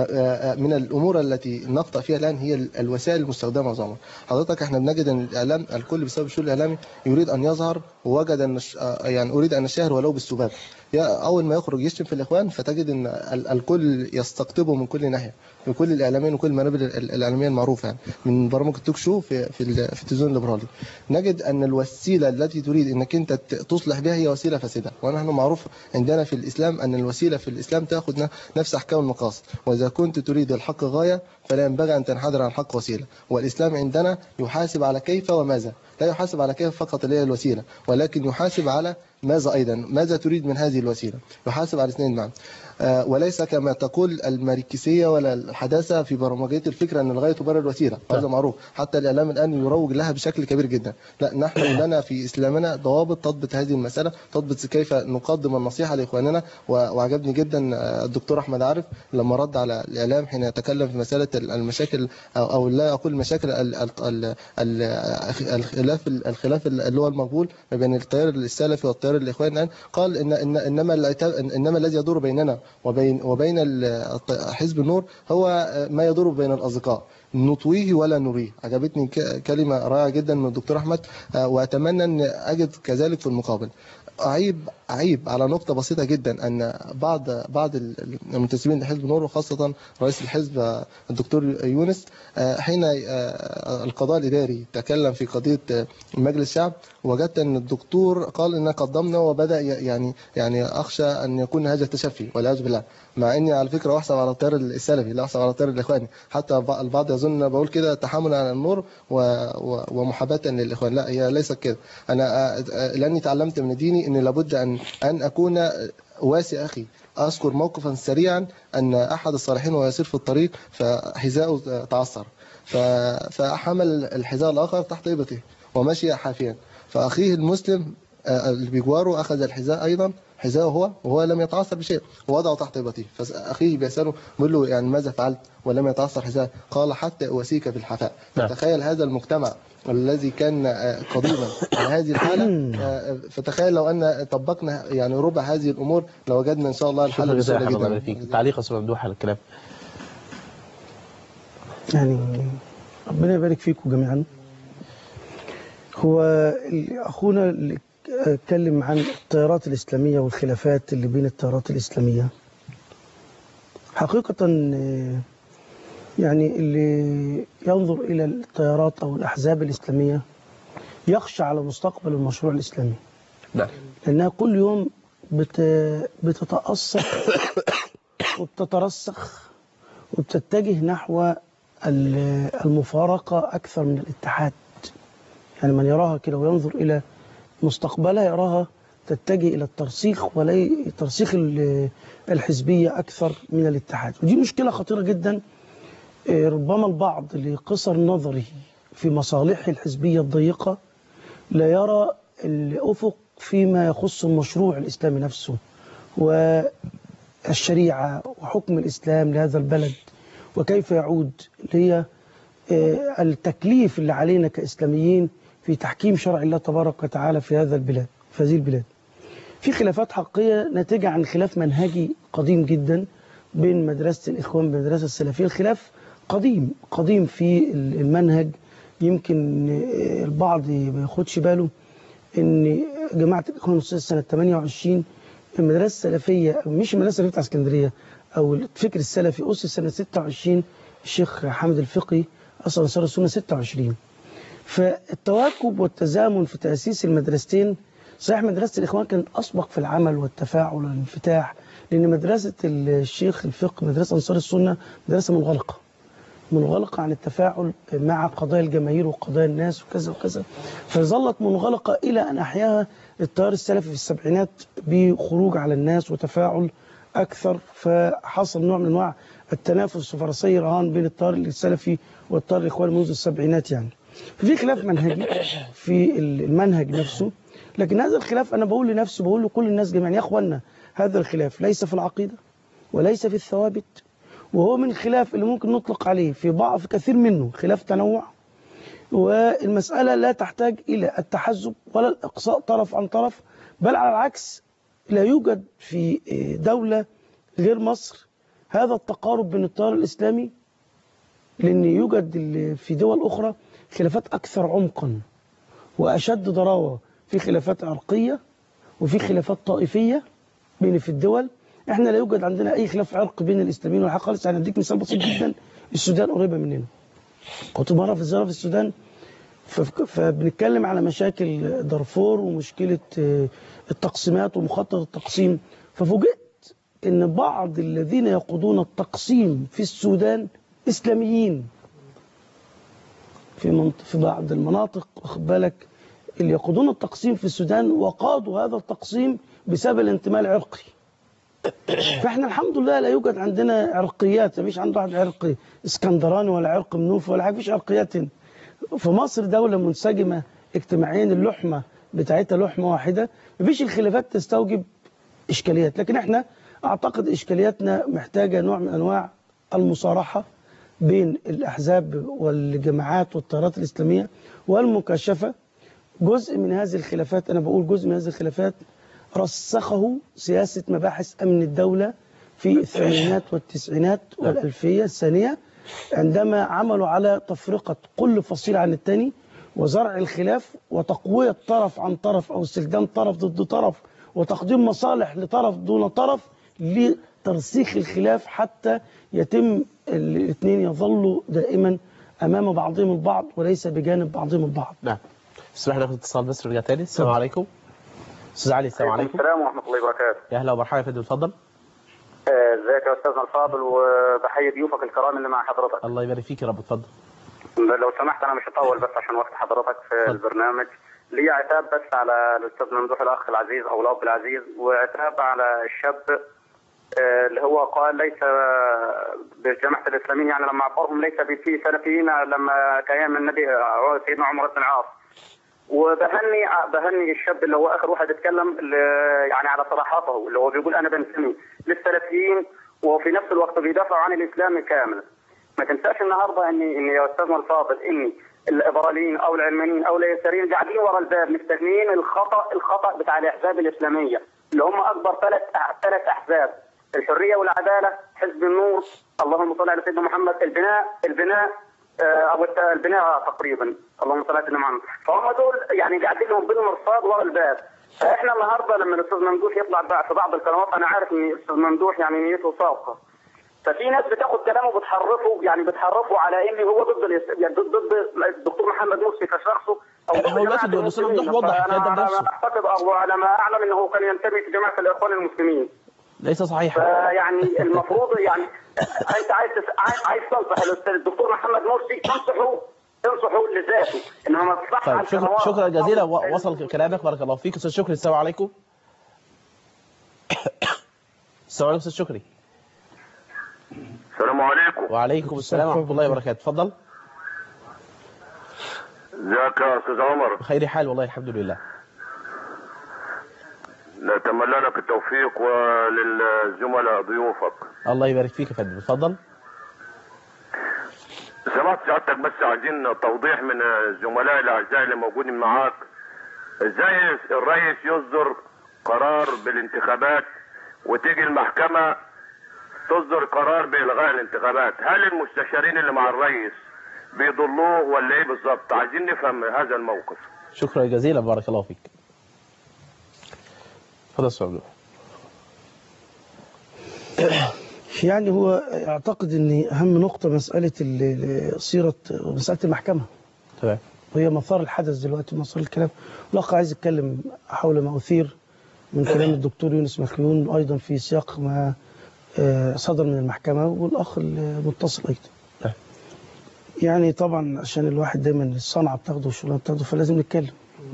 فمن الامور التي نخطا فيها الان هي ال- الوسائل المستخدمه نظاما حضرتك احنا بنجد ان الاعلام الكل بسبب الشغل الاعلامي يريد ان يظهر ووجد ان الش- آه، يعني اريد ان الشهر ولو بالسباب يا اول ما يخرج يشتم في الاخوان فتجد ان ال- الكل يستقطبه من كل ناحيه في كل الاعلاميين وكل المنابر ال- الاعلاميه المعروفه يعني من برامج التوك شو في في, ال- في التلفزيون الليبرالي نجد ان الوسيله التي تريد انك انت ت- تصلح بها هي وسيله فاسده ونحن معروف عندنا في الاسلام ان الوسيله في الاسلام تاخذ ن- نفس احكام المقاصد واذا كنت تريد الحق غايه فلا ينبغي ان تنحدر عن الحق وسيله والاسلام عندنا يحاسب على كيف وماذا لا يحاسب على كيف فقط اللي هي الوسيله ولكن يحاسب على ماذا ايضا ماذا تريد من هذه الوسيله يحاسب على الاثنين معا آه، وليس كما تقول الماركسيه ولا الحداثه في برمجيه الفكره ان الغايه تبرر الوسيله هذا معروف حتى الاعلام الان يروج لها بشكل كبير جدا لا نحن لنا في اسلامنا ضوابط تضبط هذه المساله تضبط كيف نقدم النصيحه لاخواننا و- وعجبني جدا آه، الدكتور احمد عارف لما رد على الاعلام حين يتكلم في مساله المشاكل او أو لا اقول مشاكل ال- ال- ال- ال- الخلاف الخلاف اللي هو المقبول ما بين التيار السلفي والتيار الاخواني الان قال ان ان انما العتاب- انما الذي يدور بيننا وبين وبين ال- حزب النور هو ما يدور بين الاصدقاء نطويه ولا نريه عجبتني ك- كلمه رائعه جدا من الدكتور احمد آه، واتمنى ان اجد كذلك في المقابل عيب عيب على نقطة بسيطة جدا أن بعض بعض المنتسبين لحزب النور وخاصة رئيس الحزب آه، الدكتور يونس آه، حين آه، القضاء الإداري تكلم في قضية آه، مجلس الشعب وجدت أن الدكتور قال إن قدمنا وبدأ ي- يعني يعني أخشى أن يكون هذا تشفي والعياذ بالله مع إني على فكرة أحسب على التيار السلفي لا أحسب على التيار الإخواني حتى الب- البعض يظن أن أنا بقول كده تحاملا على النور و- و- ومحاباة للإخوان لا هي ليست كده أنا آه، آه، لأني تعلمت من ديني أن لابد أن أن أكون واسع أخي أذكر موقفا سريعا أن أحد الصالحين وهو يسير في الطريق فحذاؤه تعثر ف- فحمل الحذاء الآخر تحت إبطه ومشي حافيا فأخيه المسلم آه، اللي بجواره أخذ الحذاء أيضا حذاءه هو وهو لم يتعثر بشيء ووضعه تحت إبطه فأخيه بيسأله بيقول له يعني ماذا فعلت ولم يتعثر حذاء قال حتى أواسيك بالحفاء فتخيل هذا المجتمع الذي كان آه، قديما على هذه الحالة آه، فتخيل لو أن طبقنا يعني ربع هذه الأمور لوجدنا إن شاء الله الحل شكرا جزيلا بسهولة حضرتك الله جدا يبارك فيك تعليق يا استاذ ممدوح على الكلام يعني ربنا يبارك فيكم جميعا هو ال- أخونا اللي اتكلم عن التيارات الإسلامية والخلافات اللي بين التيارات الإسلامية حقيقة آه، يعني اللي ينظر إلى التيارات أو الأحزاب الإسلامية يخشى على مستقبل المشروع الإسلامي نعم لأنها كل يوم بت... بتتأثر وبتترسخ وبتتجه نحو ال- المفارقة أكثر من الاتحاد يعني من يراها كده وينظر إلى مستقبلها يراها تتجه إلى الترسيخ ولا ترسيخ ال- الحزبية أكثر من الاتحاد ودي مشكلة خطيرة جدا آه، ربما البعض لقصر نظره في مصالحه الحزبية الضيقة لا يرى الأفق فيما يخص المشروع الإسلامي نفسه والشريعة وحكم الإسلام لهذا البلد وكيف يعود اللي هي آه، التكليف اللي علينا كإسلاميين في تحكيم شرع الله تبارك وتعالى في هذا البلاد في هذه البلاد في خلافات حقيقية ناتجة عن خلاف منهجي قديم جدا بين مدرسة الإخوان والمدرسة السلفية الخلاف قديم قديم في المنهج يمكن آه، البعض ما ياخدش باله ان جماعه الاخوان المسلمين سنه 28 المدرسه السلفيه مش المدرسه السلفيه بتاع اسكندريه او الفكر السلفي اسس سنه 26 الشيخ حامد الفقي اصل انصار السنه 26 فالتواكب والتزامن في تاسيس المدرستين صحيح مدرسه الاخوان كانت اسبق في العمل والتفاعل والانفتاح لان مدرسه الشيخ الفقه مدرسه انصار السنه مدرسه منغلقه منغلقة عن التفاعل مع قضايا الجماهير وقضايا الناس وكذا وكذا فظلت منغلقة إلى أن أحياها التيار السلفي في السبعينات بخروج على الناس وتفاعل أكثر فحصل نوع من أنواع التنافس وفرسي رهان بين التيار السلفي والتيار الإخواني منذ السبعينات يعني في خلاف منهجي في المنهج نفسه لكن هذا الخلاف أنا بقول لنفسي بقول لكل الناس جميعا يا أخوانا هذا الخلاف ليس في العقيدة وليس في الثوابت وهو من الخلاف اللي ممكن نطلق عليه في بعض في كثير منه خلاف تنوع والمسألة لا تحتاج إلى التحزب ولا الإقصاء طرف عن طرف بل على العكس لا يوجد في دولة غير مصر هذا التقارب بين التيار الإسلامي لأن يوجد في دول أخرى خلافات أكثر عمقا وأشد ضراوة في خلافات عرقية وفي خلافات طائفية بين في الدول احنا لا يوجد عندنا أي خلاف عرقي بين الإسلاميين والحق خالص يعني أديك مثال بسيط جدا السودان قريبة مننا كنت مرة في الزيارة في السودان فبنتكلم على مشاكل دارفور ومشكلة التقسيمات ومخطط التقسيم ففوجئت ان بعض الذين يقودون التقسيم في السودان اسلاميين في منط... في بعض المناطق واخد بالك اللي يقودون التقسيم في السودان وقادوا هذا التقسيم بسبب الانتماء العرقي فاحنا الحمد لله لا يوجد عندنا عرقيات مفيش عند واحد عرقي اسكندراني ولا عرق منوفي ولا حاجه مفيش عرقيات هنا في مصر دولة منسجمة اجتماعيا اللحمة بتاعتها لحمة واحدة مفيش الخلافات تستوجب إشكاليات لكن احنا أعتقد إشكالياتنا محتاجة نوع من أنواع المصارحة بين الأحزاب والجماعات والتيارات الإسلامية والمكاشفة جزء من هذه الخلافات أنا بقول جزء من هذه الخلافات رسخه سياسة مباحث أمن الدولة في الثمانينات والتسعينات والألفية الثانية عندما عملوا على تفرقة كل فصيل عن الثاني وزرع الخلاف وتقوية طرف عن طرف أو استخدام طرف ضد طرف وتقديم مصالح لطرف دون طرف لترسيخ الخلاف حتى يتم الاثنين يظلوا دائما أمام بعضهم البعض وليس بجانب بعضهم البعض نعم اسمح لي ناخد اتصال بس ونرجع تاني السلام عليكم استاذ علي السلام عليكم السلام ورحمة الله وبركاته يا اهلا ومرحبا يا فندم اتفضل آه، ازيك يا استاذنا الفاضل وبحيي ضيوفك الكرام اللي مع حضرتك الله يبارك فيك يا رب اتفضل لو سمحت انا مش هطول بس عشان وقت حضرتك في البرنامج لي عتاب بس على الاستاذ ممدوح الاخ العزيز او الاب العزيز وعتاب على الشاب آه، اللي هو قال ليس بجماعه الاسلاميين يعني لما عبرهم ليس في سلفيين لما كان النبي سيدنا عمر بن العاص وبهني بهني الشاب اللي هو اخر واحد اتكلم اللي يعني على صراحته اللي هو بيقول انا بنتمي للسلفيين وفي نفس الوقت بيدافع عن الاسلام كامل ما تنساش النهارده ان ان يا استاذنا الفاضل ان الليبراليين او العلمانيين او اليساريين قاعدين ورا الباب مستنيين الخطا الخطا بتاع الاحزاب الاسلاميه اللي هم اكبر ثلاث ثلاث احزاب الحريه والعداله حزب النور اللهم صل على سيدنا محمد البناء البناء او البناء تقريبا اللهم صل على سيدنا محمد فهم دول يعني قاعدين لهم بالمرصاد ورا الباب فاحنا النهارده لما الاستاذ ممدوح يطلع بقى في بعض القنوات انا عارف ان الاستاذ ممدوح يعني نيته صادقه ففي ناس بتاخد كلامه بتحرفه يعني بتحرفه على ان هو ضد الاس- يعني ضد ضد الدكتور محمد مرسي كشخصه او ضد هو دلوقتي جماعة الدكتور المسلمين. ممدوح وضح فأنا الكلام ده على بنفسه. ما اعتقد او على ما اعلم انه كان ينتمي في جماعه الاخوان المسلمين ليس صحيحا فيعني المفروض يعني انت عايز تس- عايز عايز تنصح الاستاذ الدكتور محمد مرسي تنصحه تنصحه لذاته انما ما تصحش على طيب شكرا القنوات. شكرا جزيلا و- وصل كلامك بارك الله فيك استاذ شكري السلام عليكم السلام عليكم استاذ شكري السلام عليكم وعليكم السلام ورحمه الله وبركاته اتفضل ازيك يا استاذ عمر بخير حال والله الحمد لله نتمنى لك التوفيق وللزملاء ضيوفك الله يبارك فيك يا فندم اتفضل سمعت سعادتك بس عايزين توضيح من الزملاء الاعزاء اللي موجودين معاك ازاي الرئيس يصدر قرار بالانتخابات وتيجي المحكمة تصدر قرار بإلغاء الانتخابات هل المستشارين اللي مع الرئيس بيضلوه ولا ايه بالظبط عايزين نفهم هذا الموقف شكرا جزيلا بارك الله فيك اتفضل استاذ ممدوح يعني هو اعتقد ان اهم نقطه مساله ال- ال- صيره مساله المحكمه تمام وهي مثار الحدث دلوقتي مسار الكلام الاخ عايز يتكلم حول ما اثير من كلام الدكتور يونس مخيون ايضا في سياق ما آه، صدر من المحكمه والاخ المتصل ايضا يعني طبعا عشان الواحد دايما الصنعه بتاخده والشغلانه بتاخده فلازم نتكلم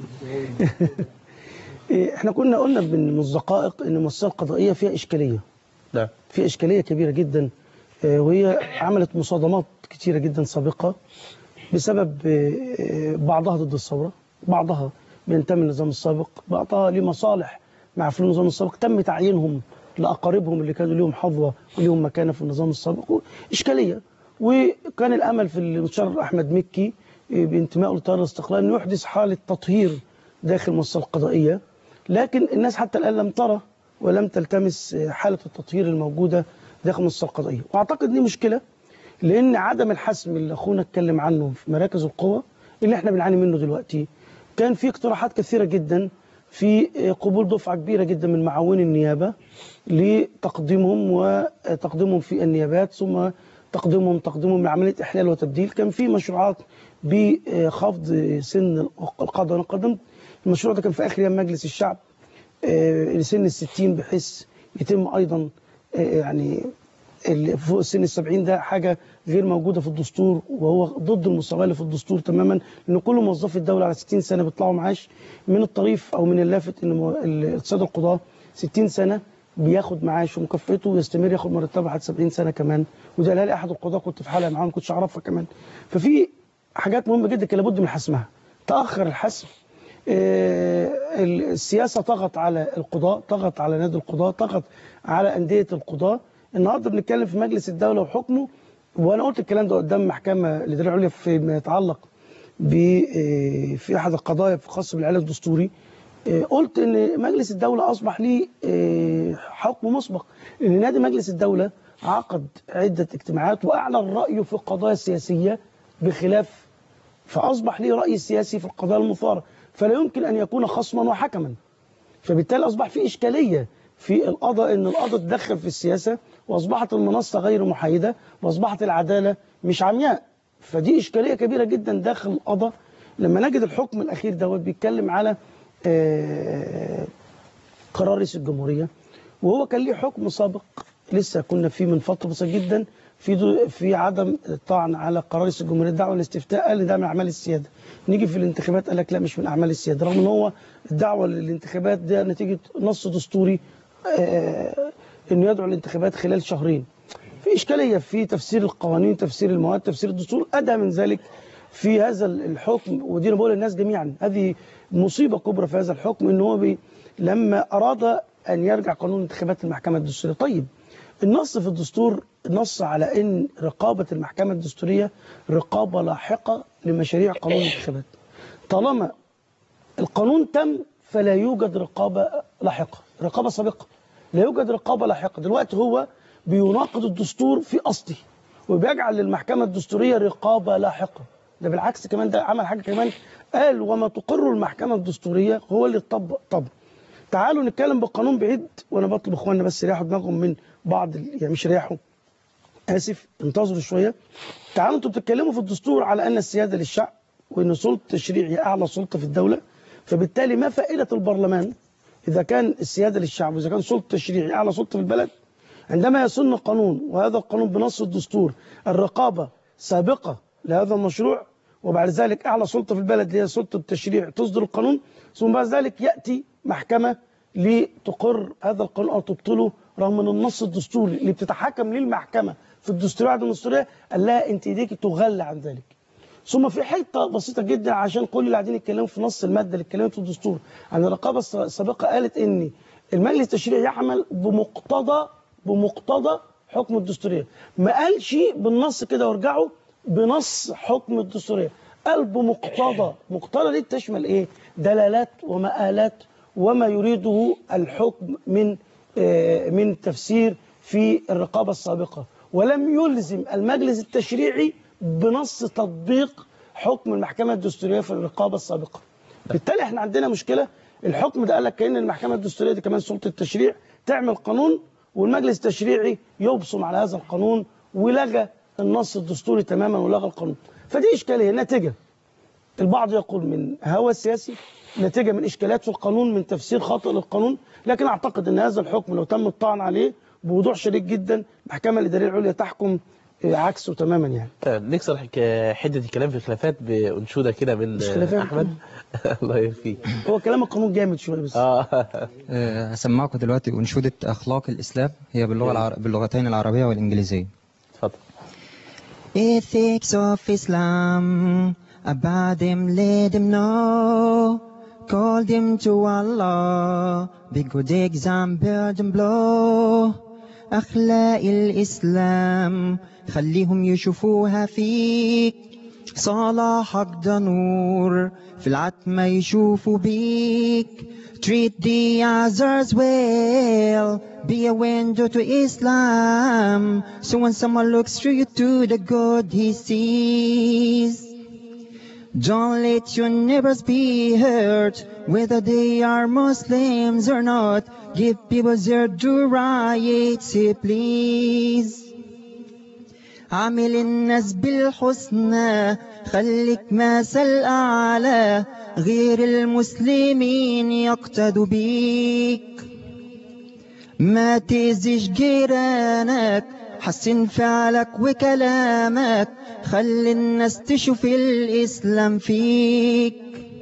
إيه، احنا كنا قلنا من منذ دقائق ان المؤسسه القضائيه فيها اشكاليه نعم في اشكاليه كبيره جدا آه، وهي عملت مصادمات كتيره جدا سابقه بسبب آه، بعضها ضد الثورة بعضها بينتمي للنظام السابق بعضها ليه مصالح مع في النظام السابق تم تعيينهم لأقاربهم اللي كانوا ليهم حظوة وليهم مكانة في النظام السابق إشكالية وكان الأمل في المستشار أحمد مكي آه، بانتمائه لتيار الاستقلال أنه يحدث حالة تطهير داخل المؤسسة القضائية لكن الناس حتى الآن لم ترى ولم تلتمس آه، حالة التطهير الموجودة داخل المؤسسة القضائية وأعتقد دي مشكلة لان عدم الحسم اللي اخونا اتكلم عنه في مراكز القوى اللي احنا بنعاني منه دلوقتي كان في اقتراحات كثيره جدا في قبول دفعه كبيره جدا من معاوني النيابه لتقديمهم وتقديمهم في النيابات ثم تقديمهم تقديمهم لعمليه احلال وتبديل كان في مشروعات بخفض سن القضاء انا قدمت المشروع ده كان في اخر ايام مجلس الشعب آه، لسن الستين بحيث يتم ايضا آه، يعني اللي فوق سن السبعين ده حاجة غير موجودة في الدستور وهو ضد المساواة اللي في الدستور تماما لأن كل موظفي الدولة على 60 سنة بيطلعوا معاش من الطريف أو من اللافت إن مو- ال- السادة القضاة 60 سنة بياخد معاش ومكافئته ويستمر ياخد مرتبه لحد 70 سنة كمان وده قالها لي أحد القضاة كنت في حلقة معاه ما كنتش أعرفها كمان ففي حاجات مهمة جدا كان لابد من حسمها تأخر الحسم آه، السياسة طغت على القضاء طغت على نادي القضاء طغت على أندية القضاء النهارده بنتكلم في مجلس الدولة وحكمه وأنا قلت الكلام ده قدام محكمة الإدارية العليا فيما يتعلق ب آه، في أحد القضايا في خاص بالعلاج الدستوري آه، قلت إن مجلس الدولة أصبح ليه آه، حكم مسبق إن نادي مجلس الدولة عقد عدة اجتماعات وأعلن رأيه في القضايا السياسية بخلاف فأصبح ليه رأي سياسي في القضايا المثارة فلا يمكن أن يكون خصما وحكما فبالتالي أصبح في إشكالية في القضاء أن القضاء تدخل في السياسة وأصبحت المنصة غير محايدة وأصبحت العدالة مش عمياء فدي إشكالية كبيرة جدا داخل القضاء لما نجد الحكم الأخير دوت بيتكلم على آه، قرار رئيس الجمهورية وهو كان ليه حكم سابق لسه كنا فيه من فترة بسيطة جدا في دو في عدم الطعن على قرار رئيس الجمهورية الدعوة للاستفتاء قال ده من أعمال السيادة نيجي في الانتخابات قال لك لا مش من أعمال السيادة رغم ان هو الدعوة للانتخابات ده نتيجة نص دستوري آه، انه يدعو الانتخابات خلال شهرين في إشكالية في تفسير القوانين تفسير المواد تفسير الدستور أدى من ذلك في هذا الحكم ودي أنا بقول للناس جميعا هذه مصيبة كبرى في هذا الحكم إن هو بي لما أراد أن يرجع قانون انتخابات المحكمة الدستورية طيب النص في الدستور نص على أن رقابة المحكمة الدستورية رقابة لاحقة لمشاريع قانون الانتخابات طالما القانون تم فلا يوجد رقابة لاحقة رقابة سابقة لا يوجد رقابة لاحقة دلوقتي هو بيناقض الدستور في أصله وبيجعل للمحكمة الدستورية رقابة لاحقة ده بالعكس كمان ده عمل حاجة كمان قال وما تقر المحكمة الدستورية هو اللي يطبق طب تعالوا نتكلم بالقانون بعيد وانا بطلب اخواننا بس يريحوا دماغهم من بعض ال- يعني مش يريحوا اسف انتظروا شويه تعالوا انتوا بتتكلموا في الدستور على ان السياده للشعب وان سلطه التشريع هي اعلى سلطه في الدوله فبالتالي ما فائده البرلمان اذا كان السياده للشعب واذا كان سلطه التشريع هي اعلى سلطه في البلد عندما يسن قانون وهذا القانون بنص الدستور الرقابه سابقه لهذا المشروع وبعد ذلك اعلى سلطه في البلد اللي هي سلطه التشريع تصدر القانون ثم بعد ذلك ياتي محكمه لتقر هذا القانون او تبطله رغم ان النص الدستوري اللي بتتحكم للمحكمه في الدستوريه بعد الدستوريه قال لها انت ايديك تغلى عن ذلك ثم في حته بسيطه جدا عشان كل اللي قاعدين يتكلموا في نص الماده اللي اتكلمت في الدستور عن الرقابه الس- السابقه قالت ان المجلس التشريعي يعمل بمقتضى بمقتضى حكم الدستوريه ما قالش بالنص كده وارجعوا بنص حكم الدستوريه قال بمقتضى مقتضى دي تشمل ايه دلالات ومآلات وما يريده الحكم من آه، من تفسير في الرقابه السابقه ولم يلزم المجلس التشريعي بنص تطبيق حكم المحكمه الدستوريه في الرقابه السابقه بالتالي احنا عندنا مشكله الحكم ده قال لك كان المحكمه الدستوريه دي كمان سلطه التشريع تعمل قانون والمجلس التشريعي يبصم على هذا القانون ولغى النص الدستوري تماما ولغى القانون فدي اشكاليه ناتجه البعض يقول من هوى سياسي نتيجة من إشكالات في القانون من تفسير خاطئ للقانون لكن أعتقد أن هذا الحكم لو تم الطعن عليه بوضوح شديد جدا المحكمة الإدارية العليا تحكم آه، عكسه تماما يعني طيب نكسر حك- حدة الكلام في الخلافات بأنشودة كده من مش آه، خلافات. أحمد الله يرفيك هو كلام القانون جامد شوية بس اه آه، هسمعكم دلوقتي أنشودة أخلاق الإسلام هي باللغة العر... باللغتين العربية والإنجليزية اتفضل Ethics of Islam, about them, let them know. Call them to Allah, be good example them blow. أخلاق الإسلام خليهم يشوفوها فيك صلاحك ده نور في العتمة يشوفوا بيك Treat the others well Be a window to Islam So when someone looks through you to the good he sees Don't let your neighbors be hurt Whether they are Muslims or not Give people their due rights please عامل الناس بالحسنى خليك مثل أعلى غير المسلمين يقتدوا بيك ما تأذيش جيرانك حسن فعلك وكلامك خلي الناس تشوف الإسلام فيك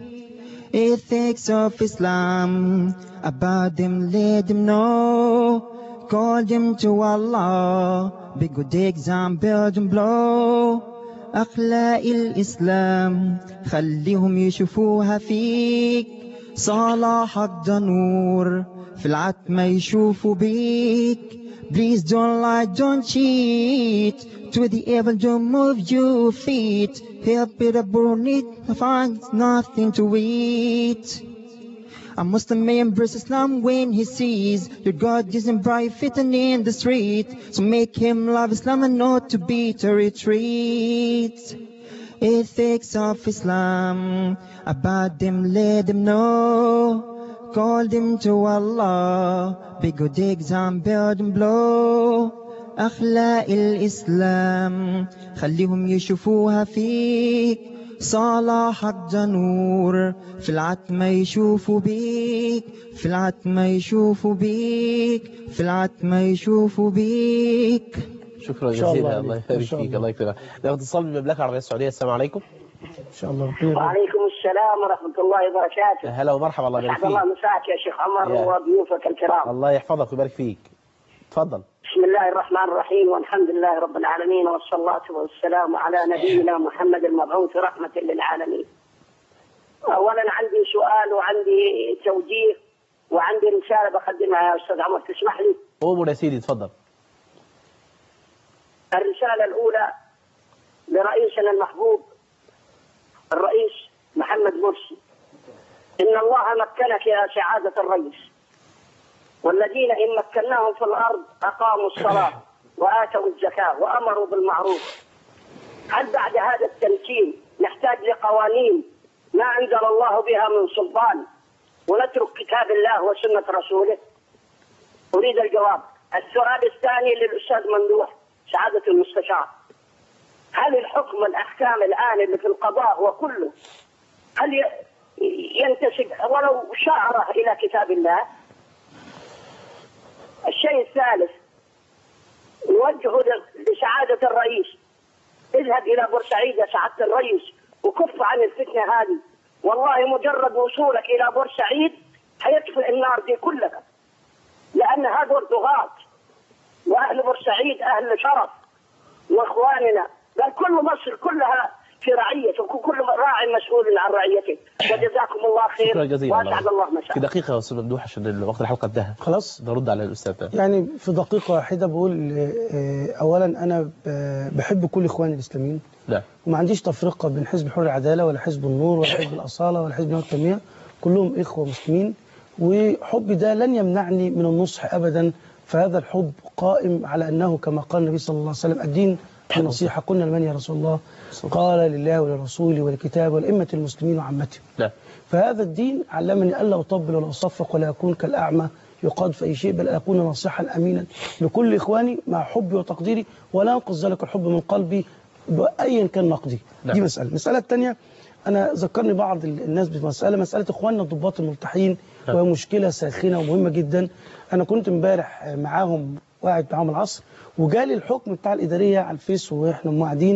Ethics of Islam about them let them know Call them to Allah Be good example them blow أخلاق الإسلام خليهم يشوفوها فيك صلاحك ده نور في العتمة يشوفوا بيك Please don't lie, don't cheat To the evil don't move your feet Help it up, need find nothing to eat a Muslim may embrace Islam when he sees your God isn't bright fitting in the street. So make him love Islam and not to beat or retreat. Ethics of Islam, about them let them know. Call them to Allah, be good example them blow. أخلاق الإسلام خليهم يشوفوها فيك صلاحك ده نور في العتمة يشوفوا بيك في العتمة يشوفوا بيك في العتمة يشوفوا بيك شكرا إن شاء الله جزيلا الله عليك. يبارك إن شاء فيك الله يكرمك ناخد اتصال من المملكه العربيه السعوديه السلام عليكم ان شاء الله ربنا يبارك. وعليكم السلام ورحمة الله وبركاته هلا ومرحبا الله يبارك أسعد الله فيك مساك يا شيخ عمر يا. وضيوفك الكرام الله يحفظك ويبارك فيك اتفضل بسم الله الرحمن الرحيم والحمد لله رب العالمين والصلاة والسلام على نبينا محمد المبعوث رحمة للعالمين أولا عندي سؤال وعندي توجيه وعندي رسالة بقدمها يا أستاذ عمر تسمح لي قوموا يا سيدي اتفضل الرسالة الأولى لرئيسنا المحبوب الرئيس محمد مرسي إن الله مكنك يا سعادة الرئيس والذين إن مكناهم في الأرض أقاموا الصلاة وآتوا الزكاة وأمروا بالمعروف هل بعد هذا التمكين نحتاج لقوانين ما أنزل الله بها من سلطان ونترك كتاب الله وسنة رسوله أريد الجواب السؤال الثاني للأستاذ ممدوح سعادة المستشار هل الحكم الأحكام الآن اللي في القضاء وكله هل ي- ينتسب ولو شعره إلى كتاب الله الشيء الثالث نوجه ل- لسعادة الرئيس اذهب إلى بورسعيد يا سعادة الرئيس وكف عن الفتنة هذه والله مجرد وصولك إلى بورسعيد حيطفئ النار دي كلها لأن هذول طغاة وأهل بورسعيد أهل شرف وإخواننا بل كل مصر كلها في رعيته وكل راعي مسؤول عن رعيته وجزاكم الله خير شكرا جزيلا وأسعد الله في مساء دقيقه يا استاذ ممدوح عشان وقت الحلقه انتهى خلاص نرد على الاستاذ ده يعني في دقيقة واحدة بقول آه، أولا أنا ب- بحب كل إخواني الإسلاميين لا وما عنديش تفرقة بين حزب حر العدالة ولا حزب النور ولا حزب الأصالة ولا حزب نور التنمية كلهم إخوة مسلمين وحبي ده لن يمنعني من النصح أبدا فهذا الحب قائم على أنه كما قال النبي صلى الله عليه وسلم الدين النصيحة قلنا لمن يا رسول الله قال لله ولرسوله ولكتابه ولأئمة المسلمين وعامتهم لا فهذا الدين علمني ألا أطبل ولا أصفق ولا أكون كالأعمى يقاد في أي شيء بل أكون ناصحا أمينا لكل إخواني مع حبي وتقديري ولا أنقذ ذلك الحب من قلبي بأيا كان نقدي نعم. دي مسألة المسألة الثانية أنا ذكرني بعض ال- الناس بمسألة مسألة إخواننا الضباط الملتحين نعم. وهي مشكلة ساخنة ومهمة جدا أنا كنت امبارح معاهم قاعد معاهم العصر وجالي الحكم بتاع الإدارية على الفيس وإحنا قاعدين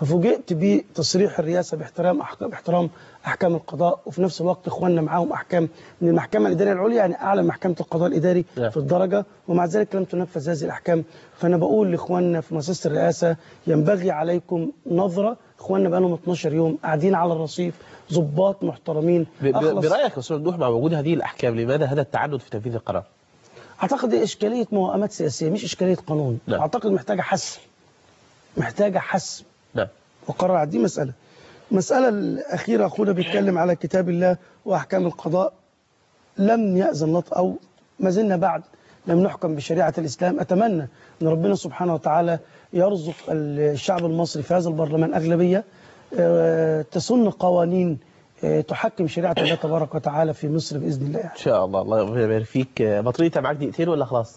ففوجئت بتصريح الرئاسه باحترام احكام باحترام احكام القضاء وفي نفس الوقت اخواننا معاهم احكام من المحكمه الاداريه العليا يعني اعلى من محكمه القضاء الاداري نعم. في الدرجه ومع ذلك لم تنفذ هذه الاحكام فانا بقول لاخواننا في مؤسسه الرئاسه ينبغي عليكم نظره اخواننا بقالهم 12 يوم قاعدين على الرصيف ضباط محترمين ب- ب- أخلص- برايك يا استاذ ممدوح مع وجود هذه الاحكام لماذا هذا التعنت في تنفيذ القرار؟ اعتقد دي اشكاليه موائمات سياسيه مش اشكاليه قانون نعم. اعتقد محتاجه حسم محتاجه حسم نعم وقرار دي مساله المساله الاخيره اخونا بيتكلم على كتاب الله واحكام القضاء لم ياذن لط او ما زلنا بعد لم نحكم بشريعه الاسلام اتمنى ان ربنا سبحانه وتعالى يرزق الشعب المصري في هذا البرلمان اغلبيه آه، تسن قوانين آه، تحكم شريعه الله تبارك وتعالى في مصر باذن الله ان شاء الله الله يبارك فيك آه، بطريقة أنت معاك دقيقتين ولا خلاص؟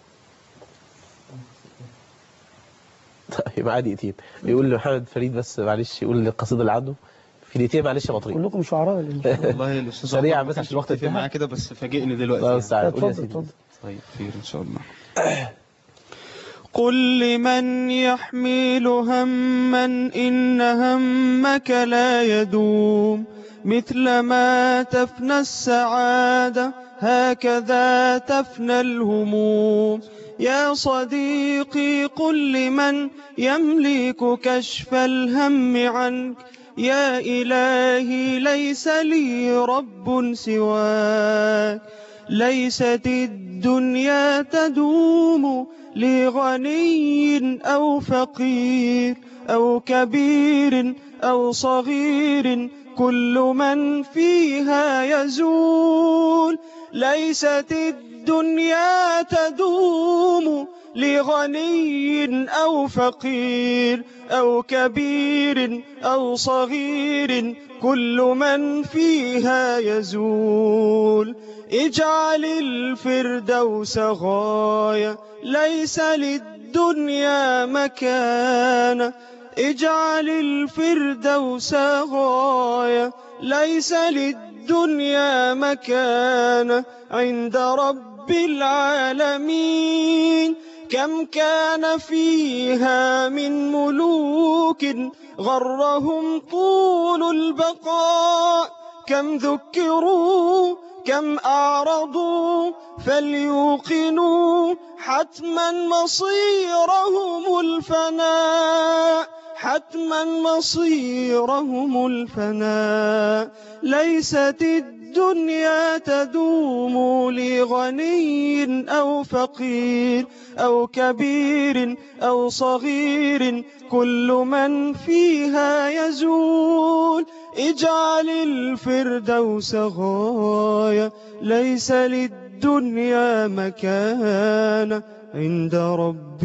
طيب معاه دقيقتين بيقول لمحمد فريد بس معلش يقول القصيدة اللي عنده في دقيقتين معلش يا بطريق كلكم شعراء والله الاستاذ سريعا عمر بس ما عشان الوقت كانش متفق انتهى. معايا كده بس فاجئني دلوقتي الله يعني. المستعان قول يا اتفضل سيدي اتفضل طيب خير ان شاء الله قل لمن يحمل هما إن همك لا يدوم مثل ما تفنى السعادة هكذا تفنى الهموم يا صديقي قل لمن يملك كشف الهم عنك يا إلهي ليس لي رب سواك ليست الدنيا تدوم لغني أو فقير أو كبير أو صغير كل من فيها يزول ليست الدنيا تدوم لغني أو فقير أو كبير أو صغير كل من فيها يزول اجعل الفردوس غاية ليس للدنيا مكان اجعل الفردوس غاية ليس للدنيا مكان عند رب العالمين كم كان فيها من ملوك غرهم طول البقاء كم ذكروا كم أعرضوا فليوقنوا حتما مصيرهم الفناء حتما مصيرهم الفناء ليست الدنيا تدوم لغني أو فقير أو كبير أو صغير كل من فيها يزول اجعل الفردوس غاية ليس للدنيا مكان عند رب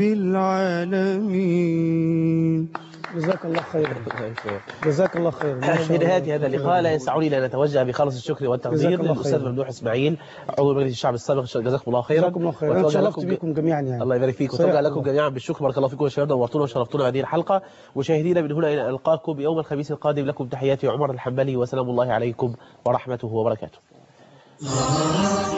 العالمين جزاك الله خيرا جزاك الله خيرا ما شاء في الله. نهاية هذا اللقاء لا يسعني لا نتوجه بخالص الشكر والتقدير جزاك الله للأستاذ خيرا. ممدوح إسماعيل عضو مجلس الشعب السابق جزاكم الله خيرا جزاكم الله خيرا انا وأتوجه اتشرفت لكم بكم جميعا يعني الله يبارك فيك سلام. وتوجه لكم جميعا بالشكر بارك الله فيكم يا شباب نورتونا وشرفتونا هذه الحلقة مشاهدينا من هنا إلى ألقاكم يوم الخميس القادم لكم تحياتي عمر الحنبلي وسلام الله عليكم ورحمته وبركاته